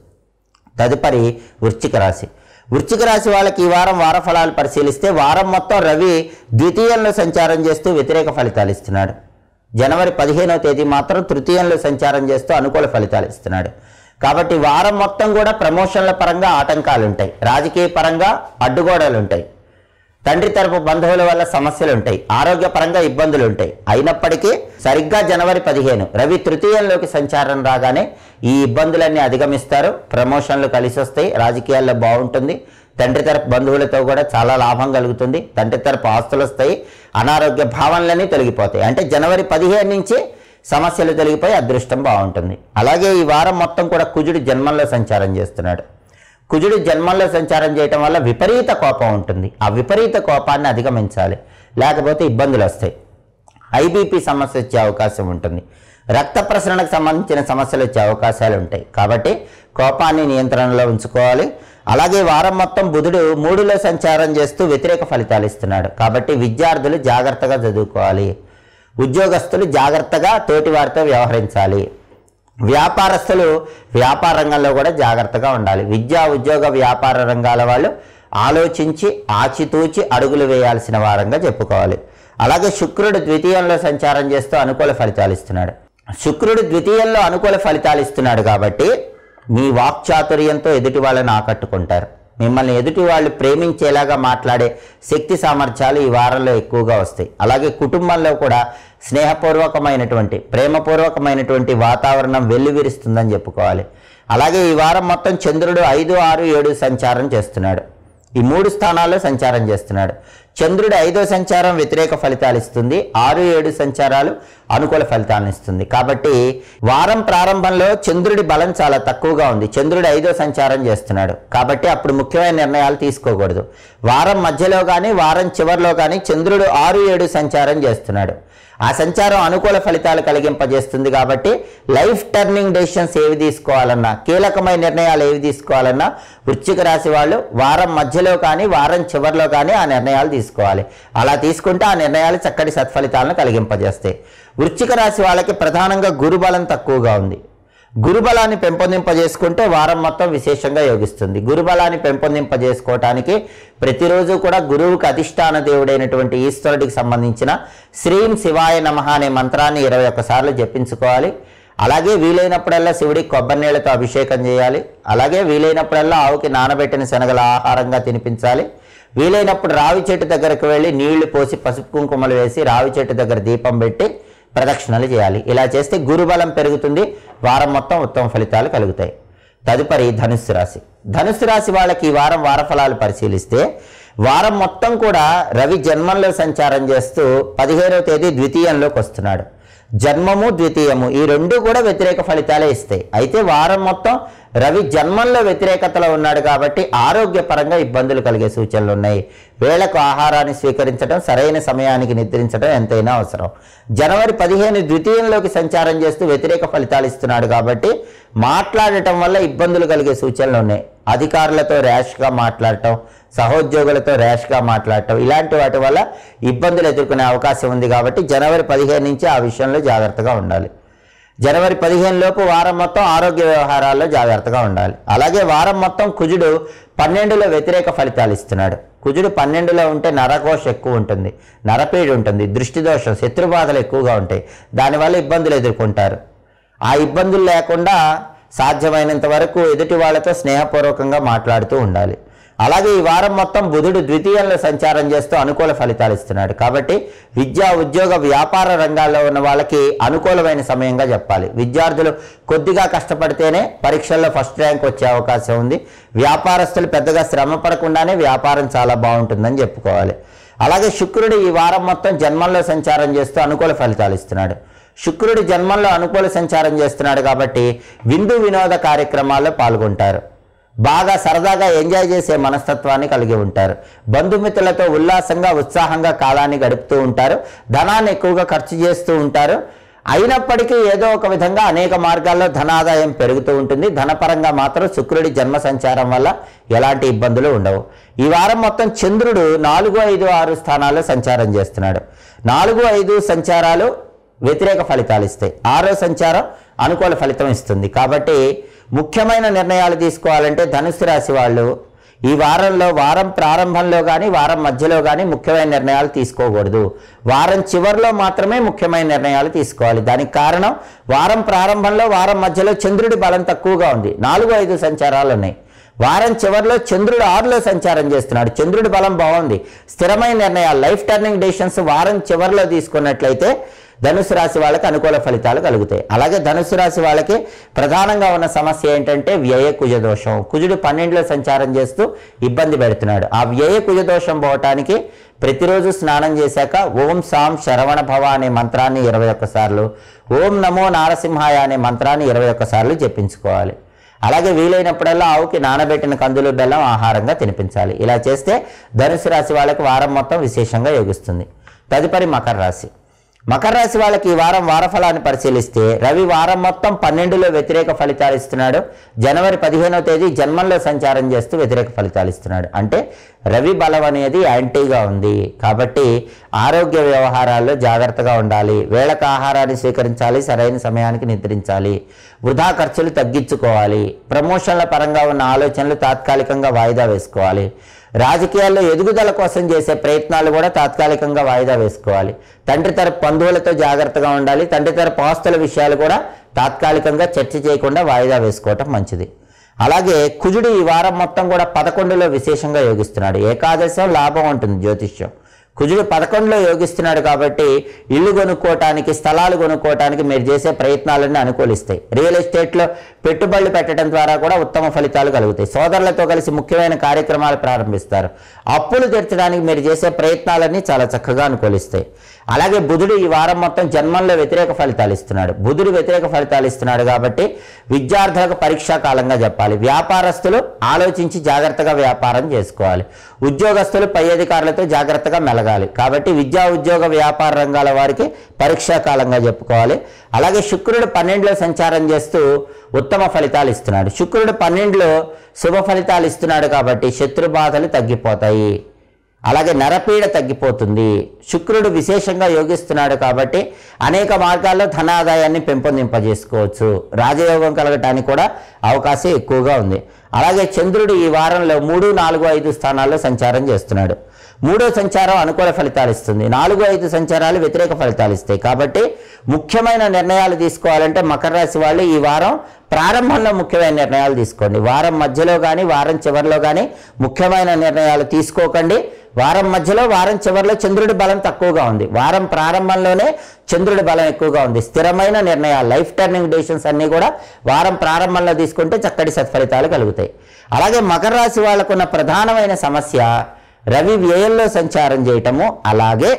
తదుపరి వృశ్చిక రాశి వృశ్చిక రాశి వాళ్ళకి ఈ వారం వార ఫలాలు పరిశీలిస్తే వారం మొత్తం రవి ద్వితీయంలో సంచారం చేస్తూ వ్యతిరేక ఫలితాలు ఇస్తున్నాడు జనవరి పదిహేనవ తేదీ మాత్రం తృతీయంలో సంచారం చేస్తూ అనుకూల ఫలితాలు ఇస్తున్నాడు కాబట్టి వారం మొత్తం కూడా ప్రమోషన్ల పరంగా ఆటంకాలు ఉంటాయి రాజకీయ పరంగా అడ్డుగోడలు ఉంటాయి తండ్రి తరపు బంధువుల వల్ల సమస్యలు ఉంటాయి ఆరోగ్యపరంగా ఇబ్బందులు ఉంటాయి అయినప్పటికీ సరిగ్గా జనవరి పదిహేను రవి తృతీయంలోకి సంచారం రాగానే ఈ ఇబ్బందులన్నీ అధిగమిస్తారు ప్రమోషన్లు కలిసి వస్తాయి రాజకీయాల్లో బాగుంటుంది తండ్రి తరపు బంధువులతో కూడా చాలా లాభం కలుగుతుంది తండ్రి తరపు ఆస్తులు వస్తాయి అనారోగ్య భావనలన్నీ తొలగిపోతాయి అంటే జనవరి పదిహేను నుంచి సమస్యలు తొలగిపోయి అదృష్టం బాగుంటుంది అలాగే ఈ వారం మొత్తం కూడా కుజుడు జన్మంలో సంచారం చేస్తున్నాడు కుజుడు జన్మంలో సంచారం చేయటం వల్ల విపరీత కోపం ఉంటుంది ఆ విపరీత కోపాన్ని అధిగమించాలి లేకపోతే ఇబ్బందులు వస్తాయి ఐబీపీ సమస్య వచ్చే అవకాశం ఉంటుంది రక్త ప్రసరణకు సంబంధించిన సమస్యలు వచ్చే అవకాశాలు ఉంటాయి కాబట్టి కోపాన్ని నియంత్రణలో ఉంచుకోవాలి అలాగే వారం మొత్తం బుధుడు మూడులో సంచారం చేస్తూ వ్యతిరేక ఫలితాలు ఇస్తున్నాడు కాబట్టి విద్యార్థులు జాగ్రత్తగా చదువుకోవాలి ఉద్యోగస్తులు జాగ్రత్తగా తోటి వారితో వ్యవహరించాలి వ్యాపారస్తులు వ్యాపార రంగంలో కూడా జాగ్రత్తగా ఉండాలి విద్యా ఉద్యోగ వ్యాపార రంగాల వాళ్ళు ఆలోచించి ఆచితూచి అడుగులు వేయాల్సిన వారంగా చెప్పుకోవాలి అలాగే శుక్రుడు ద్వితీయంలో సంచారం చేస్తూ అనుకూల ఫలితాలు ఇస్తున్నాడు శుక్రుడు ద్వితీయంలో అనుకూల ఫలితాలు ఇస్తున్నాడు కాబట్టి మీ వాక్చాతుర్యంతో ఎదుటి వాళ్ళని ఆకట్టుకుంటారు మిమ్మల్ని ఎదుటి వాళ్ళు ప్రేమించేలాగా మాట్లాడే శక్తి సామర్థ్యాలు ఈ వారంలో ఎక్కువగా వస్తాయి అలాగే కుటుంబంలో కూడా స్నేహపూర్వకమైనటువంటి ప్రేమపూర్వకమైనటువంటి వాతావరణం వెల్లువిరుస్తుందని చెప్పుకోవాలి అలాగే ఈ వారం మొత్తం చంద్రుడు ఐదు ఆరు ఏడు సంచారం చేస్తున్నాడు ఈ మూడు స్థానాల్లో సంచారం చేస్తున్నాడు చంద్రుడి ఐదో సంచారం వ్యతిరేక ఫలితాలు ఇస్తుంది ఆరు ఏడు సంచారాలు అనుకూల ఫలితాలను ఇస్తుంది కాబట్టి వారం ప్రారంభంలో చంద్రుడి బలం చాలా తక్కువగా ఉంది చంద్రుడు ఐదో సంచారం చేస్తున్నాడు కాబట్టి అప్పుడు ముఖ్యమైన నిర్ణయాలు తీసుకోకూడదు వారం మధ్యలో కానీ వారం చివరిలో కానీ చంద్రుడు ఆరు ఏడు సంచారం చేస్తున్నాడు ఆ సంచారం అనుకూల ఫలితాలు కలిగింపజేస్తుంది కాబట్టి లైఫ్ టర్నింగ్ డెసిషన్స్ ఏవి తీసుకోవాలన్నా కీలకమైన నిర్ణయాలు ఏవి తీసుకోవాలన్నా వృశ్చిక రాశి వాళ్ళు వారం మధ్యలో కానీ వారం చివరిలో కానీ ఆ నిర్ణయాలు తీసుకోవాలి అలా తీసుకుంటే ఆ నిర్ణయాలు చక్కటి సత్ఫలితాలను కలిగింపజేస్తాయి వృశ్చిక రాశి వాళ్ళకి ప్రధానంగా గురుబలం తక్కువగా ఉంది గురుబలాన్ని పెంపొందింపజేసుకుంటే వారం మొత్తం విశేషంగా యోగిస్తుంది గురుబలాన్ని పెంపొందింపజేసుకోవటానికి ప్రతిరోజు కూడా గురువుకి అధిష్టాన దేవుడైనటువంటి ఈశ్వరుడికి సంబంధించిన శ్రీం శివాయ నమః అనే మంత్రాన్ని ఇరవై ఒక్కసార్లు జపించుకోవాలి అలాగే వీలైనప్పుడల్లా శివుడికి కొబ్బరి నీళ్ళతో అభిషేకం చేయాలి అలాగే వీలైనప్పుడల్లా ఆవుకి నానబెట్టిన శనగల ఆహారంగా తినిపించాలి వీలైనప్పుడు రావి చెట్టు దగ్గరకు వెళ్ళి నీళ్లు పోసి పసుపు కుంకుమలు వేసి రావి చెట్టు దగ్గర దీపం పెట్టి ప్రదక్షిణలు చేయాలి ఇలా చేస్తే గురుబలం పెరుగుతుంది వారం మొత్తం ఉత్తమ ఫలితాలు కలుగుతాయి తదుపరి ధనుస్సు రాశి ధనుస్సు రాశి వాళ్ళకి ఈ వారం వార ఫలాలు పరిశీలిస్తే వారం మొత్తం కూడా రవి జన్మంలో సంచారం చేస్తూ పదిహేనవ తేదీ ద్వితీయంలోకి వస్తున్నాడు జన్మము ద్వితీయము ఈ రెండు కూడా వ్యతిరేక ఫలితాలే ఇస్తాయి అయితే వారం మొత్తం రవి జన్మంలో వ్యతిరేకతలో ఉన్నాడు కాబట్టి ఆరోగ్యపరంగా ఇబ్బందులు కలిగే సూచనలు ఉన్నాయి వేళకు ఆహారాన్ని స్వీకరించడం సరైన సమయానికి నిద్రించడం ఎంతైనా అవసరం జనవరి పదిహేను ద్వితీయంలోకి సంచారం చేస్తూ వ్యతిరేక ఫలితాలు ఇస్తున్నాడు కాబట్టి మాట్లాడటం వల్ల ఇబ్బందులు కలిగే సూచనలు ఉన్నాయి అధికారులతో ర్యాష్గా మాట్లాడటం సహోద్యోగులతో ర్యాష్గా మాట్లాడటం ఇలాంటి వాటి వల్ల ఇబ్బందులు ఎదుర్కొనే అవకాశం ఉంది కాబట్టి జనవరి పదిహేను నుంచి ఆ విషయంలో జాగ్రత్తగా ఉండాలి జనవరి పదిహేను లోపు వారం మొత్తం ఆరోగ్య వ్యవహారాల్లో జాగ్రత్తగా ఉండాలి అలాగే వారం మొత్తం కుజుడు పన్నెండులో వ్యతిరేక ఫలితాలు ఇస్తున్నాడు కుజుడు పన్నెండులో ఉంటే నరకోశ ఎక్కువ ఉంటుంది నరపీడి ఉంటుంది దృష్టి దోషం శత్రుబాధలు ఎక్కువగా ఉంటాయి దానివల్ల ఇబ్బందులు ఎదుర్కొంటారు ఆ ఇబ్బందులు లేకుండా సాధ్యమైనంత వరకు ఎదుటి వాళ్ళతో స్నేహపూర్వకంగా మాట్లాడుతూ ఉండాలి అలాగే ఈ వారం మొత్తం బుధుడు ద్వితీయంలో సంచారం చేస్తూ అనుకూల ఫలితాలు ఇస్తున్నాడు కాబట్టి విద్యా ఉద్యోగ వ్యాపార రంగాల్లో ఉన్న వాళ్ళకి అనుకూలమైన సమయంగా చెప్పాలి విద్యార్థులు కొద్దిగా కష్టపడితేనే పరీక్షల్లో ఫస్ట్ ర్యాంక్ వచ్చే అవకాశం ఉంది వ్యాపారస్తులు పెద్దగా శ్రమ పడకుండానే వ్యాపారం చాలా బాగుంటుందని చెప్పుకోవాలి అలాగే శుక్రుడు ఈ వారం మొత్తం జన్మంలో సంచారం చేస్తూ అనుకూల ఫలితాలు ఇస్తున్నాడు శుక్రుడు జన్మంలో అనుకూల సంచారం చేస్తున్నాడు కాబట్టి విందు వినోద కార్యక్రమాల్లో పాల్గొంటారు బాగా సరదాగా ఎంజాయ్ చేసే మనస్తత్వాన్ని కలిగి ఉంటారు బంధుమిత్రులతో ఉల్లాసంగా ఉత్సాహంగా కాలాన్ని గడుపుతూ ఉంటారు ధనాన్ని ఎక్కువగా ఖర్చు చేస్తూ ఉంటారు అయినప్పటికీ ఏదో ఒక విధంగా అనేక మార్గాల్లో ధనాదాయం పెరుగుతూ ఉంటుంది ధనపరంగా మాత్రం శుక్రుడి జన్మ సంచారం వల్ల ఎలాంటి ఇబ్బందులు ఉండవు ఈ వారం మొత్తం చంద్రుడు నాలుగు ఐదు ఆరు స్థానాల్లో సంచారం చేస్తున్నాడు నాలుగు ఐదు సంచారాలు వ్యతిరేక ఫలితాలు ఇస్తాయి ఆరో సంచారం అనుకూల ఫలితం ఇస్తుంది కాబట్టి ముఖ్యమైన నిర్ణయాలు తీసుకోవాలంటే ధనుసు రాశి వాళ్ళు ఈ వారంలో వారం ప్రారంభంలో కానీ వారం మధ్యలో కానీ ముఖ్యమైన నిర్ణయాలు తీసుకోకూడదు వారం చివరిలో మాత్రమే ముఖ్యమైన నిర్ణయాలు తీసుకోవాలి దానికి కారణం వారం ప్రారంభంలో వారం మధ్యలో చంద్రుడి బలం తక్కువగా ఉంది నాలుగు ఐదు సంచారాలు ఉన్నాయి వారం చివరిలో చంద్రుడు ఆరులో సంచారం చేస్తున్నాడు చంద్రుడి బలం బాగుంది స్థిరమైన నిర్ణయాలు లైఫ్ టర్నింగ్ డెసిషన్స్ వారం చివరిలో తీసుకున్నట్లయితే ధనుసు రాశి వాళ్ళకి అనుకూల ఫలితాలు కలుగుతాయి అలాగే ధనుసు రాశి వాళ్ళకి ప్రధానంగా ఉన్న సమస్య ఏంటంటే వ్యయ కుజ దోషం కుజుడు పన్నెండులో సంచారం చేస్తూ ఇబ్బంది పెడుతున్నాడు ఆ వ్యయ కుజ దోషం పోవటానికి ప్రతిరోజు స్నానం చేశాక ఓం సాం శరవణ భవ అనే మంత్రాన్ని ఇరవై ఒక్కసార్లు ఓం నమో నారసింహాయ అనే మంత్రాన్ని ఇరవై ఒక్కసార్లు జపించుకోవాలి అలాగే వీలైనప్పుడల్లా ఆవుకి నానబెట్టిన కందులు బెల్లం ఆహారంగా తినిపించాలి ఇలా చేస్తే ధనుసు రాశి వాళ్ళకి వారం మొత్తం విశేషంగా యోగిస్తుంది తదుపరి మకర రాశి మకర రాశి వాళ్ళకి ఈ వారం వారఫలాన్ని పరిశీలిస్తే రవి వారం మొత్తం పన్నెండులో వ్యతిరేక ఫలితాలు ఇస్తున్నాడు జనవరి పదిహేనవ తేదీ జన్మంలో సంచారం చేస్తూ వ్యతిరేక ఫలితాలు ఇస్తున్నాడు అంటే రవి బలం అనేది యాంటీగా ఉంది కాబట్టి ఆరోగ్య వ్యవహారాల్లో జాగ్రత్తగా ఉండాలి వేళకు ఆహారాన్ని స్వీకరించాలి సరైన సమయానికి నిద్రించాలి వృధా ఖర్చులు తగ్గించుకోవాలి ప్రమోషన్ల పరంగా ఉన్న ఆలోచనలు తాత్కాలికంగా వాయిదా వేసుకోవాలి రాజకీయాల్లో ఎదుగుదల కోసం చేసే ప్రయత్నాలు కూడా తాత్కాలికంగా వాయిదా వేసుకోవాలి తండ్రి తరపు బంధువులతో జాగ్రత్తగా ఉండాలి తండ్రి తరపు ఆస్తుల విషయాలు కూడా తాత్కాలికంగా చర్చ చేయకుండా వాయిదా వేసుకోవటం మంచిది అలాగే కుజుడు ఈ వారం మొత్తం కూడా పదకొండులో విశేషంగా యోగిస్తున్నాడు ఏకాదశం లాభం ఉంటుంది జ్యోతిష్యం కుజుడు పదకొండులో యోగిస్తున్నాడు కాబట్టి ఇల్లు కొనుక్కోవటానికి స్థలాలు కొనుక్కోవటానికి మీరు చేసే ప్రయత్నాలన్నీ అనుకూలిస్తాయి రియల్ ఎస్టేట్లో పెట్టుబడులు పెట్టడం ద్వారా కూడా ఉత్తమ ఫలితాలు కలుగుతాయి సోదరులతో కలిసి ముఖ్యమైన కార్యక్రమాలు ప్రారంభిస్తారు అప్పులు తీర్చడానికి మీరు చేసే ప్రయత్నాలన్నీ చాలా చక్కగా అనుకూలిస్తాయి అలాగే బుధుడు ఈ వారం మొత్తం జన్మంలో వ్యతిరేక ఫలితాలు ఇస్తున్నాడు బుధుడు వ్యతిరేక ఫలితాలు ఇస్తున్నాడు కాబట్టి విద్యార్థులకు పరీక్షా కాలంగా చెప్పాలి వ్యాపారస్తులు ఆలోచించి జాగ్రత్తగా వ్యాపారం చేసుకోవాలి ఉద్యోగస్తులు పై అధికారులతో జాగ్రత్తగా మెలగాలి కాబట్టి విద్యా ఉద్యోగ వ్యాపార రంగాల వారికి పరీక్షా కాలంగా చెప్పుకోవాలి అలాగే శుక్రుడు పన్నెండులో సంచారం చేస్తూ ఉత్తమ ఫలితాలు ఇస్తున్నాడు శుక్రుడు పన్నెండులో శుభ ఫలితాలు ఇస్తున్నాడు కాబట్టి శత్రు బాధలు తగ్గిపోతాయి అలాగే నరపీడ తగ్గిపోతుంది శుక్రుడు విశేషంగా యోగిస్తున్నాడు కాబట్టి అనేక మార్గాల్లో ధనాదాయాన్ని పెంపొందింపజేసుకోవచ్చు రాజయోగం కలగటానికి కూడా అవకాశం ఎక్కువగా ఉంది అలాగే చంద్రుడు ఈ వారంలో మూడు నాలుగు ఐదు స్థానాల్లో సంచారం చేస్తున్నాడు మూడో సంచారం అనుకూల ఫలితాలు ఇస్తుంది నాలుగు ఐదు సంచారాలు వ్యతిరేక ఫలితాలు ఇస్తాయి కాబట్టి ముఖ్యమైన నిర్ణయాలు తీసుకోవాలంటే మకర రాశి వాళ్ళు ఈ వారం ప్రారంభంలో ముఖ్యమైన నిర్ణయాలు తీసుకోండి వారం మధ్యలో కానీ వారం చివరిలో కానీ ముఖ్యమైన నిర్ణయాలు తీసుకోకండి వారం మధ్యలో వారం చివరిలో చంద్రుడి బలం తక్కువగా ఉంది వారం ప్రారంభంలోనే చంద్రుడి బలం ఎక్కువగా ఉంది స్థిరమైన నిర్ణయాలు లైఫ్ టర్నింగ్ డెసిషన్స్ అన్నీ కూడా వారం ప్రారంభంలో తీసుకుంటే చక్కటి సత్ఫలితాలు కలుగుతాయి అలాగే మకర రాశి వాళ్ళకున్న ప్రధానమైన సమస్య రవి వ్యయంలో సంచారం చేయటము అలాగే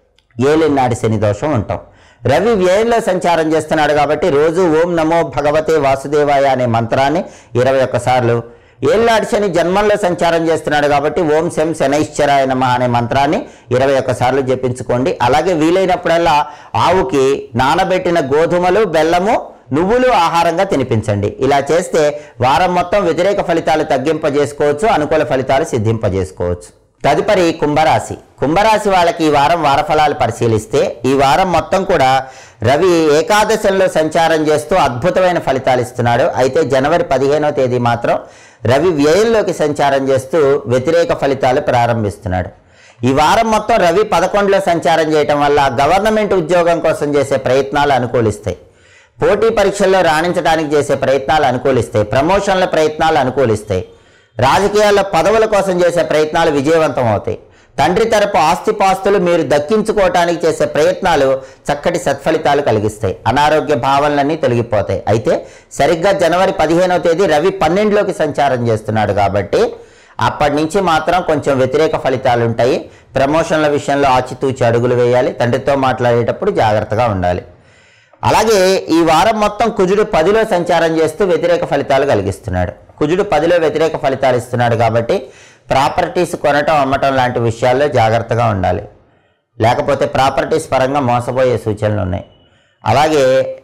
ఏలినాటి శని దోషం ఉంటాం రవి వ్యయంలో సంచారం చేస్తున్నాడు కాబట్టి రోజు ఓం నమో భగవతే వాసుదేవాయ అనే మంత్రాన్ని ఇరవై ఒక్కసార్లు ఏళ్ళనాటి శని జన్మంలో సంచారం చేస్తున్నాడు కాబట్టి ఓం శం శనైశ్చరాయ నమ అనే మంత్రాన్ని ఇరవై ఒక్కసార్లు జపించుకోండి అలాగే వీలైనప్పుడల్లా ఆవుకి నానబెట్టిన గోధుమలు బెల్లము నువ్వులు ఆహారంగా తినిపించండి ఇలా చేస్తే వారం మొత్తం వ్యతిరేక ఫలితాలు తగ్గింపజేసుకోవచ్చు అనుకూల ఫలితాలు సిద్ధింపజేసుకోవచ్చు తదుపరి కుంభరాశి కుంభరాశి వాళ్ళకి ఈ వారం వారఫలాలు పరిశీలిస్తే ఈ వారం మొత్తం కూడా రవి ఏకాదశంలో సంచారం చేస్తూ అద్భుతమైన ఫలితాలు ఇస్తున్నాడు అయితే జనవరి పదిహేనో తేదీ మాత్రం రవి వ్యయంలోకి సంచారం చేస్తూ వ్యతిరేక ఫలితాలు ప్రారంభిస్తున్నాడు ఈ వారం మొత్తం రవి పదకొండులో సంచారం చేయటం వల్ల గవర్నమెంట్ ఉద్యోగం కోసం చేసే ప్రయత్నాలు అనుకూలిస్తాయి పోటీ పరీక్షల్లో రాణించడానికి చేసే ప్రయత్నాలు అనుకూలిస్తాయి ప్రమోషన్ల ప్రయత్నాలు అనుకూలిస్తాయి రాజకీయాల్లో పదవుల కోసం చేసే ప్రయత్నాలు విజయవంతం అవుతాయి తండ్రి తరపు ఆస్తిపాస్తులు మీరు దక్కించుకోవటానికి చేసే ప్రయత్నాలు చక్కటి సత్ఫలితాలు కలిగిస్తాయి అనారోగ్య భావనలన్నీ తొలగిపోతాయి అయితే సరిగ్గా జనవరి పదిహేనవ తేదీ రవి పన్నెండులోకి సంచారం చేస్తున్నాడు కాబట్టి అప్పటి నుంచి మాత్రం కొంచెం వ్యతిరేక ఫలితాలు ఉంటాయి ప్రమోషన్ల విషయంలో ఆచితూచి అడుగులు వేయాలి తండ్రితో మాట్లాడేటప్పుడు జాగ్రత్తగా ఉండాలి అలాగే ఈ వారం మొత్తం కుజుడు పదిలో సంచారం చేస్తూ వ్యతిరేక ఫలితాలు కలిగిస్తున్నాడు కుజుడు పదిలో వ్యతిరేక ఫలితాలు ఇస్తున్నాడు కాబట్టి ప్రాపర్టీస్ కొనటం అమ్మటం లాంటి విషయాల్లో జాగ్రత్తగా ఉండాలి లేకపోతే ప్రాపర్టీస్ పరంగా మోసపోయే సూచనలు ఉన్నాయి అలాగే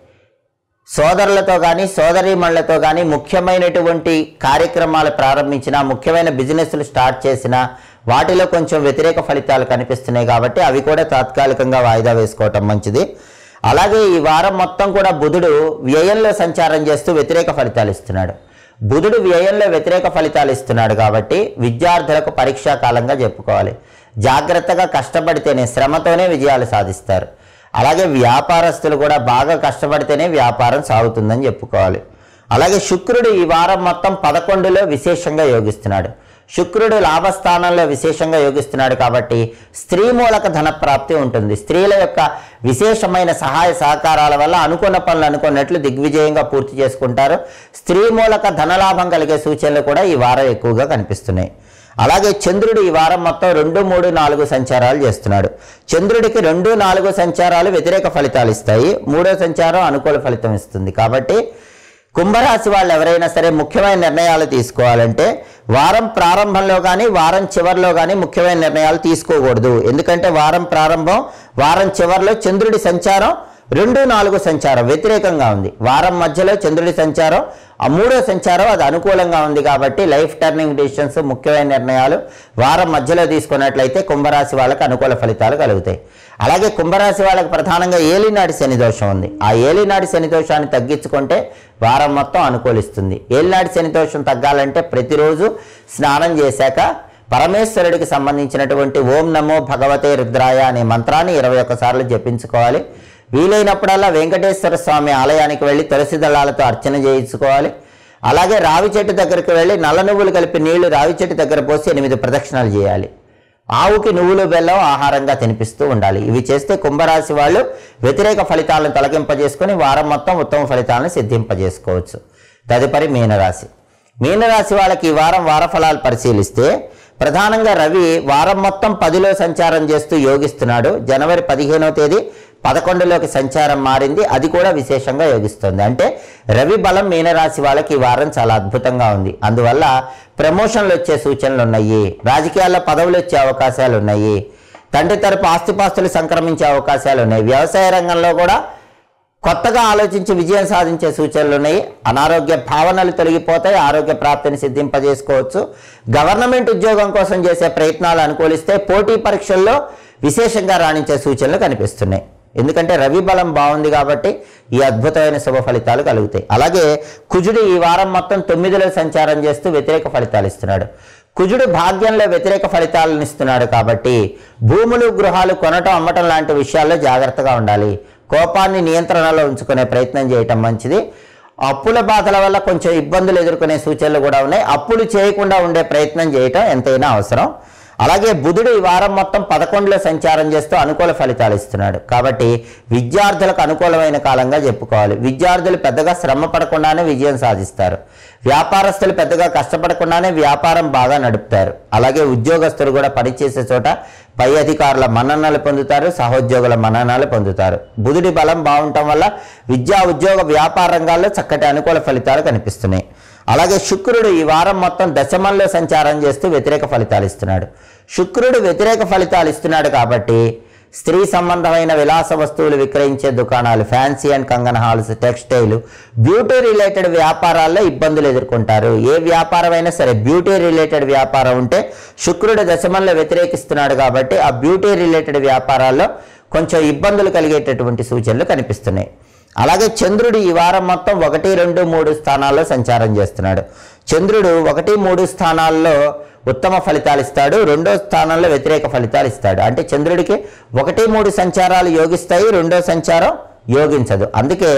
సోదరులతో కానీ సోదరీమణులతో కానీ ముఖ్యమైనటువంటి కార్యక్రమాలు ప్రారంభించిన ముఖ్యమైన బిజినెస్లు స్టార్ట్ చేసిన వాటిలో కొంచెం వ్యతిరేక ఫలితాలు కనిపిస్తున్నాయి కాబట్టి అవి కూడా తాత్కాలికంగా వాయిదా వేసుకోవటం మంచిది అలాగే ఈ వారం మొత్తం కూడా బుధుడు వ్యయంలో సంచారం చేస్తూ వ్యతిరేక ఫలితాలు ఇస్తున్నాడు బుధుడు వ్యయంలో వ్యతిరేక ఫలితాలు ఇస్తున్నాడు కాబట్టి విద్యార్థులకు పరీక్షా కాలంగా చెప్పుకోవాలి జాగ్రత్తగా కష్టపడితేనే శ్రమతోనే విజయాలు సాధిస్తారు అలాగే వ్యాపారస్తులు కూడా బాగా కష్టపడితేనే వ్యాపారం సాగుతుందని చెప్పుకోవాలి అలాగే శుక్రుడు ఈ వారం మొత్తం పదకొండులో విశేషంగా యోగిస్తున్నాడు శుక్రుడు లాభస్థానంలో విశేషంగా యోగిస్తున్నాడు కాబట్టి స్త్రీ మూలక ధన ప్రాప్తి ఉంటుంది స్త్రీల యొక్క విశేషమైన సహాయ సహకారాల వల్ల అనుకున్న పనులు అనుకున్నట్లు దిగ్విజయంగా పూర్తి చేసుకుంటారు స్త్రీ మూలక ధనలాభం కలిగే సూచనలు కూడా ఈ వారం ఎక్కువగా కనిపిస్తున్నాయి అలాగే చంద్రుడు ఈ వారం మొత్తం రెండు మూడు నాలుగు సంచారాలు చేస్తున్నాడు చంద్రుడికి రెండు నాలుగు సంచారాలు వ్యతిరేక ఫలితాలు ఇస్తాయి మూడో సంచారం అనుకూల ఫలితం ఇస్తుంది కాబట్టి కుంభరాశి వాళ్ళు ఎవరైనా సరే ముఖ్యమైన నిర్ణయాలు తీసుకోవాలంటే వారం ప్రారంభంలో కానీ వారం చివరిలో కానీ ముఖ్యమైన నిర్ణయాలు తీసుకోకూడదు ఎందుకంటే వారం ప్రారంభం వారం చివరిలో చంద్రుడి సంచారం రెండు నాలుగు సంచారం వ్యతిరేకంగా ఉంది వారం మధ్యలో చంద్రుడి సంచారం ఆ మూడో సంచారం అది అనుకూలంగా ఉంది కాబట్టి లైఫ్ టర్నింగ్ డిసిషన్స్ ముఖ్యమైన నిర్ణయాలు వారం మధ్యలో తీసుకున్నట్లయితే కుంభరాశి వాళ్ళకి అనుకూల ఫలితాలు కలుగుతాయి అలాగే కుంభరాశి వాళ్ళకి ప్రధానంగా ఏలినాటి శని దోషం ఉంది ఆ ఏలినాటి శని దోషాన్ని తగ్గించుకుంటే వారం మొత్తం అనుకూలిస్తుంది ఏలినాటి శని దోషం తగ్గాలంటే ప్రతిరోజు స్నానం చేశాక పరమేశ్వరుడికి సంబంధించినటువంటి ఓం నమో భగవతే రుద్రాయ అనే మంత్రాన్ని ఇరవై ఒక్కసార్లు జపించుకోవాలి వీలైనప్పుడల్లా వెంకటేశ్వర స్వామి ఆలయానికి వెళ్ళి తులసి దళాలతో అర్చన చేయించుకోవాలి అలాగే రావి చెట్టు దగ్గరికి వెళ్ళి నల్ల నువ్వులు కలిపి నీళ్లు రావి చెట్టు దగ్గర పోసి ఎనిమిది ప్రదక్షిణాలు చేయాలి ఆవుకి నువ్వులు బెల్లం ఆహారంగా తినిపిస్తూ ఉండాలి ఇవి చేస్తే కుంభరాశి వాళ్ళు వ్యతిరేక ఫలితాలను తొలగింపజేసుకొని వారం మొత్తం ఉత్తమ ఫలితాలను సిద్ధింపజేసుకోవచ్చు తదుపరి మీనరాశి మీనరాశి వాళ్ళకి ఈ వారం వార ఫలాలు పరిశీలిస్తే ప్రధానంగా రవి వారం మొత్తం పదిలో సంచారం చేస్తూ యోగిస్తున్నాడు జనవరి పదిహేనవ తేదీ పదకొండులోకి సంచారం మారింది అది కూడా విశేషంగా యోగిస్తుంది అంటే రవి బలం మీనరాశి వాళ్ళకి ఈ వారం చాలా అద్భుతంగా ఉంది అందువల్ల ప్రమోషన్లు వచ్చే సూచనలు ఉన్నాయి రాజకీయాల్లో పదవులు వచ్చే అవకాశాలు ఉన్నాయి తండ్రి తరపు ఆస్తిపాస్తులు సంక్రమించే అవకాశాలు ఉన్నాయి వ్యవసాయ రంగంలో కూడా కొత్తగా ఆలోచించి విజయం సాధించే సూచనలు ఉన్నాయి అనారోగ్య భావనలు తొలగిపోతాయి ఆరోగ్య ప్రాప్తిని సిద్ధింపజేసుకోవచ్చు గవర్నమెంట్ ఉద్యోగం కోసం చేసే ప్రయత్నాలు అనుకూలిస్తే పోటీ పరీక్షల్లో విశేషంగా రాణించే సూచనలు కనిపిస్తున్నాయి ఎందుకంటే రవి బలం బాగుంది కాబట్టి ఈ అద్భుతమైన శుభ ఫలితాలు కలుగుతాయి అలాగే కుజుడు ఈ వారం మొత్తం తొమ్మిదిలో సంచారం చేస్తూ వ్యతిరేక ఫలితాలు ఇస్తున్నాడు కుజుడు భాగ్యంలో వ్యతిరేక ఫలితాలను ఇస్తున్నాడు కాబట్టి భూములు గృహాలు కొనటం అమ్మటం లాంటి విషయాల్లో జాగ్రత్తగా ఉండాలి కోపాన్ని నియంత్రణలో ఉంచుకునే ప్రయత్నం చేయటం మంచిది అప్పుల బాధల వల్ల కొంచెం ఇబ్బందులు ఎదుర్కొనే సూచనలు కూడా ఉన్నాయి అప్పులు చేయకుండా ఉండే ప్రయత్నం చేయటం ఎంతైనా అవసరం అలాగే బుధుడు ఈ వారం మొత్తం పదకొండులో సంచారం చేస్తూ అనుకూల ఫలితాలు ఇస్తున్నాడు కాబట్టి విద్యార్థులకు అనుకూలమైన కాలంగా చెప్పుకోవాలి విద్యార్థులు పెద్దగా శ్రమ పడకుండానే విజయం సాధిస్తారు వ్యాపారస్తులు పెద్దగా కష్టపడకుండానే వ్యాపారం బాగా నడుపుతారు అలాగే ఉద్యోగస్తులు కూడా పనిచేసే చోట పై అధికారుల మన్ననలు పొందుతారు సహోద్యోగుల మన్ననలు పొందుతారు బుధుడి బలం బాగుండటం వల్ల విద్యా ఉద్యోగ వ్యాపార రంగాల్లో చక్కటి అనుకూల ఫలితాలు కనిపిస్తున్నాయి అలాగే శుక్రుడు ఈ వారం మొత్తం దశమంలో సంచారం చేస్తూ వ్యతిరేక ఫలితాలు ఇస్తున్నాడు శుక్రుడు వ్యతిరేక ఫలితాలు ఇస్తున్నాడు కాబట్టి స్త్రీ సంబంధమైన విలాస వస్తువులు విక్రయించే దుకాణాలు ఫ్యాన్సీ అండ్ కంగన్ హాల్స్ టెక్స్టైల్ బ్యూటీ రిలేటెడ్ వ్యాపారాల్లో ఇబ్బందులు ఎదుర్కొంటారు ఏ వ్యాపారమైనా సరే బ్యూటీ రిలేటెడ్ వ్యాపారం ఉంటే శుక్రుడు దశమంలో వ్యతిరేకిస్తున్నాడు కాబట్టి ఆ బ్యూటీ రిలేటెడ్ వ్యాపారాల్లో కొంచెం ఇబ్బందులు కలిగేటటువంటి సూచనలు కనిపిస్తున్నాయి అలాగే చంద్రుడు ఈ వారం మొత్తం ఒకటి రెండు మూడు స్థానాల్లో సంచారం చేస్తున్నాడు చంద్రుడు ఒకటి మూడు స్థానాల్లో ఉత్తమ ఫలితాలు ఇస్తాడు రెండో స్థానంలో వ్యతిరేక ఫలితాలు ఇస్తాడు అంటే చంద్రుడికి ఒకటి మూడు సంచారాలు యోగిస్తాయి రెండో సంచారం యోగించదు అందుకే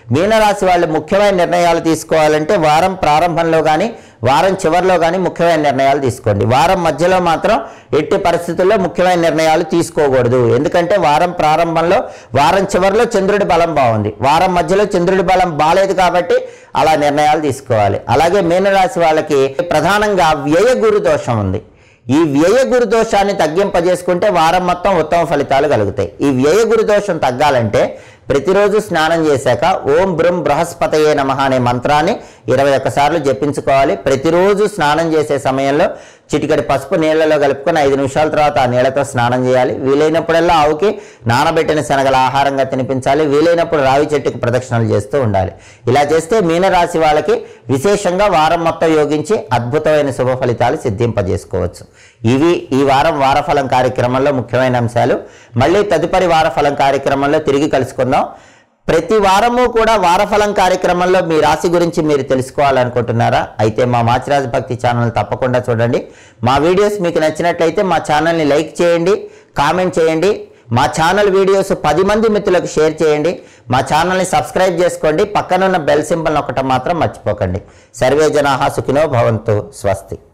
మీనరాశి వాళ్ళు ముఖ్యమైన నిర్ణయాలు తీసుకోవాలంటే వారం ప్రారంభంలో కానీ వారం చివరిలో కానీ ముఖ్యమైన నిర్ణయాలు తీసుకోండి వారం మధ్యలో మాత్రం ఎట్టి పరిస్థితుల్లో ముఖ్యమైన నిర్ణయాలు తీసుకోకూడదు ఎందుకంటే వారం ప్రారంభంలో వారం చివరిలో చంద్రుడి బలం బాగుంది వారం మధ్యలో చంద్రుడి బలం బాలేదు కాబట్టి అలా నిర్ణయాలు తీసుకోవాలి అలాగే మీనరాశి వాళ్ళకి ప్రధానంగా వ్యయ గురు దోషం ఉంది ఈ వ్యయ గురు దోషాన్ని తగ్గింపజేసుకుంటే వారం మొత్తం ఉత్తమ ఫలితాలు కలుగుతాయి ఈ వ్యయ గురు దోషం తగ్గాలంటే ప్రతిరోజు స్నానం చేశాక ఓం బ్రహ్మ బృహస్పతయే నమ అనే మంత్రాన్ని ఇరవై ఒక్కసార్లు జపించుకోవాలి ప్రతిరోజు స్నానం చేసే సమయంలో చిటికడి పసుపు నీళ్లలో కలుపుకొని ఐదు నిమిషాల తర్వాత ఆ నీళ్లతో స్నానం చేయాలి వీలైనప్పుడల్లా ఆవుకి నానబెట్టిన శనగల ఆహారంగా తినిపించాలి వీలైనప్పుడు రావి చెట్టుకు ప్రదక్షిణలు చేస్తూ ఉండాలి ఇలా చేస్తే మీనరాశి వాళ్ళకి విశేషంగా వారం మొత్తం యోగించి అద్భుతమైన శుభ ఫలితాలు సిద్ధింపజేసుకోవచ్చు ఇవి ఈ వారం వారఫలం కార్యక్రమంలో ముఖ్యమైన అంశాలు మళ్ళీ తదుపరి వారఫలం కార్యక్రమంలో తిరిగి కలుసుకుందాం ప్రతి వారము కూడా వారఫలం కార్యక్రమంలో మీ రాశి గురించి మీరు తెలుసుకోవాలనుకుంటున్నారా అయితే మా మాచిరాజ్ భక్తి ఛానల్ తప్పకుండా చూడండి మా వీడియోస్ మీకు నచ్చినట్లయితే మా ఛానల్ని లైక్ చేయండి కామెంట్ చేయండి మా ఛానల్ వీడియోస్ పది మంది మిత్రులకు షేర్ చేయండి మా ఛానల్ని సబ్స్క్రైబ్ చేసుకోండి పక్కనున్న బెల్ సింబల్ నొక్కటం మాత్రం మర్చిపోకండి సర్వే జనాహ సుఖినో భవంతు స్వస్తి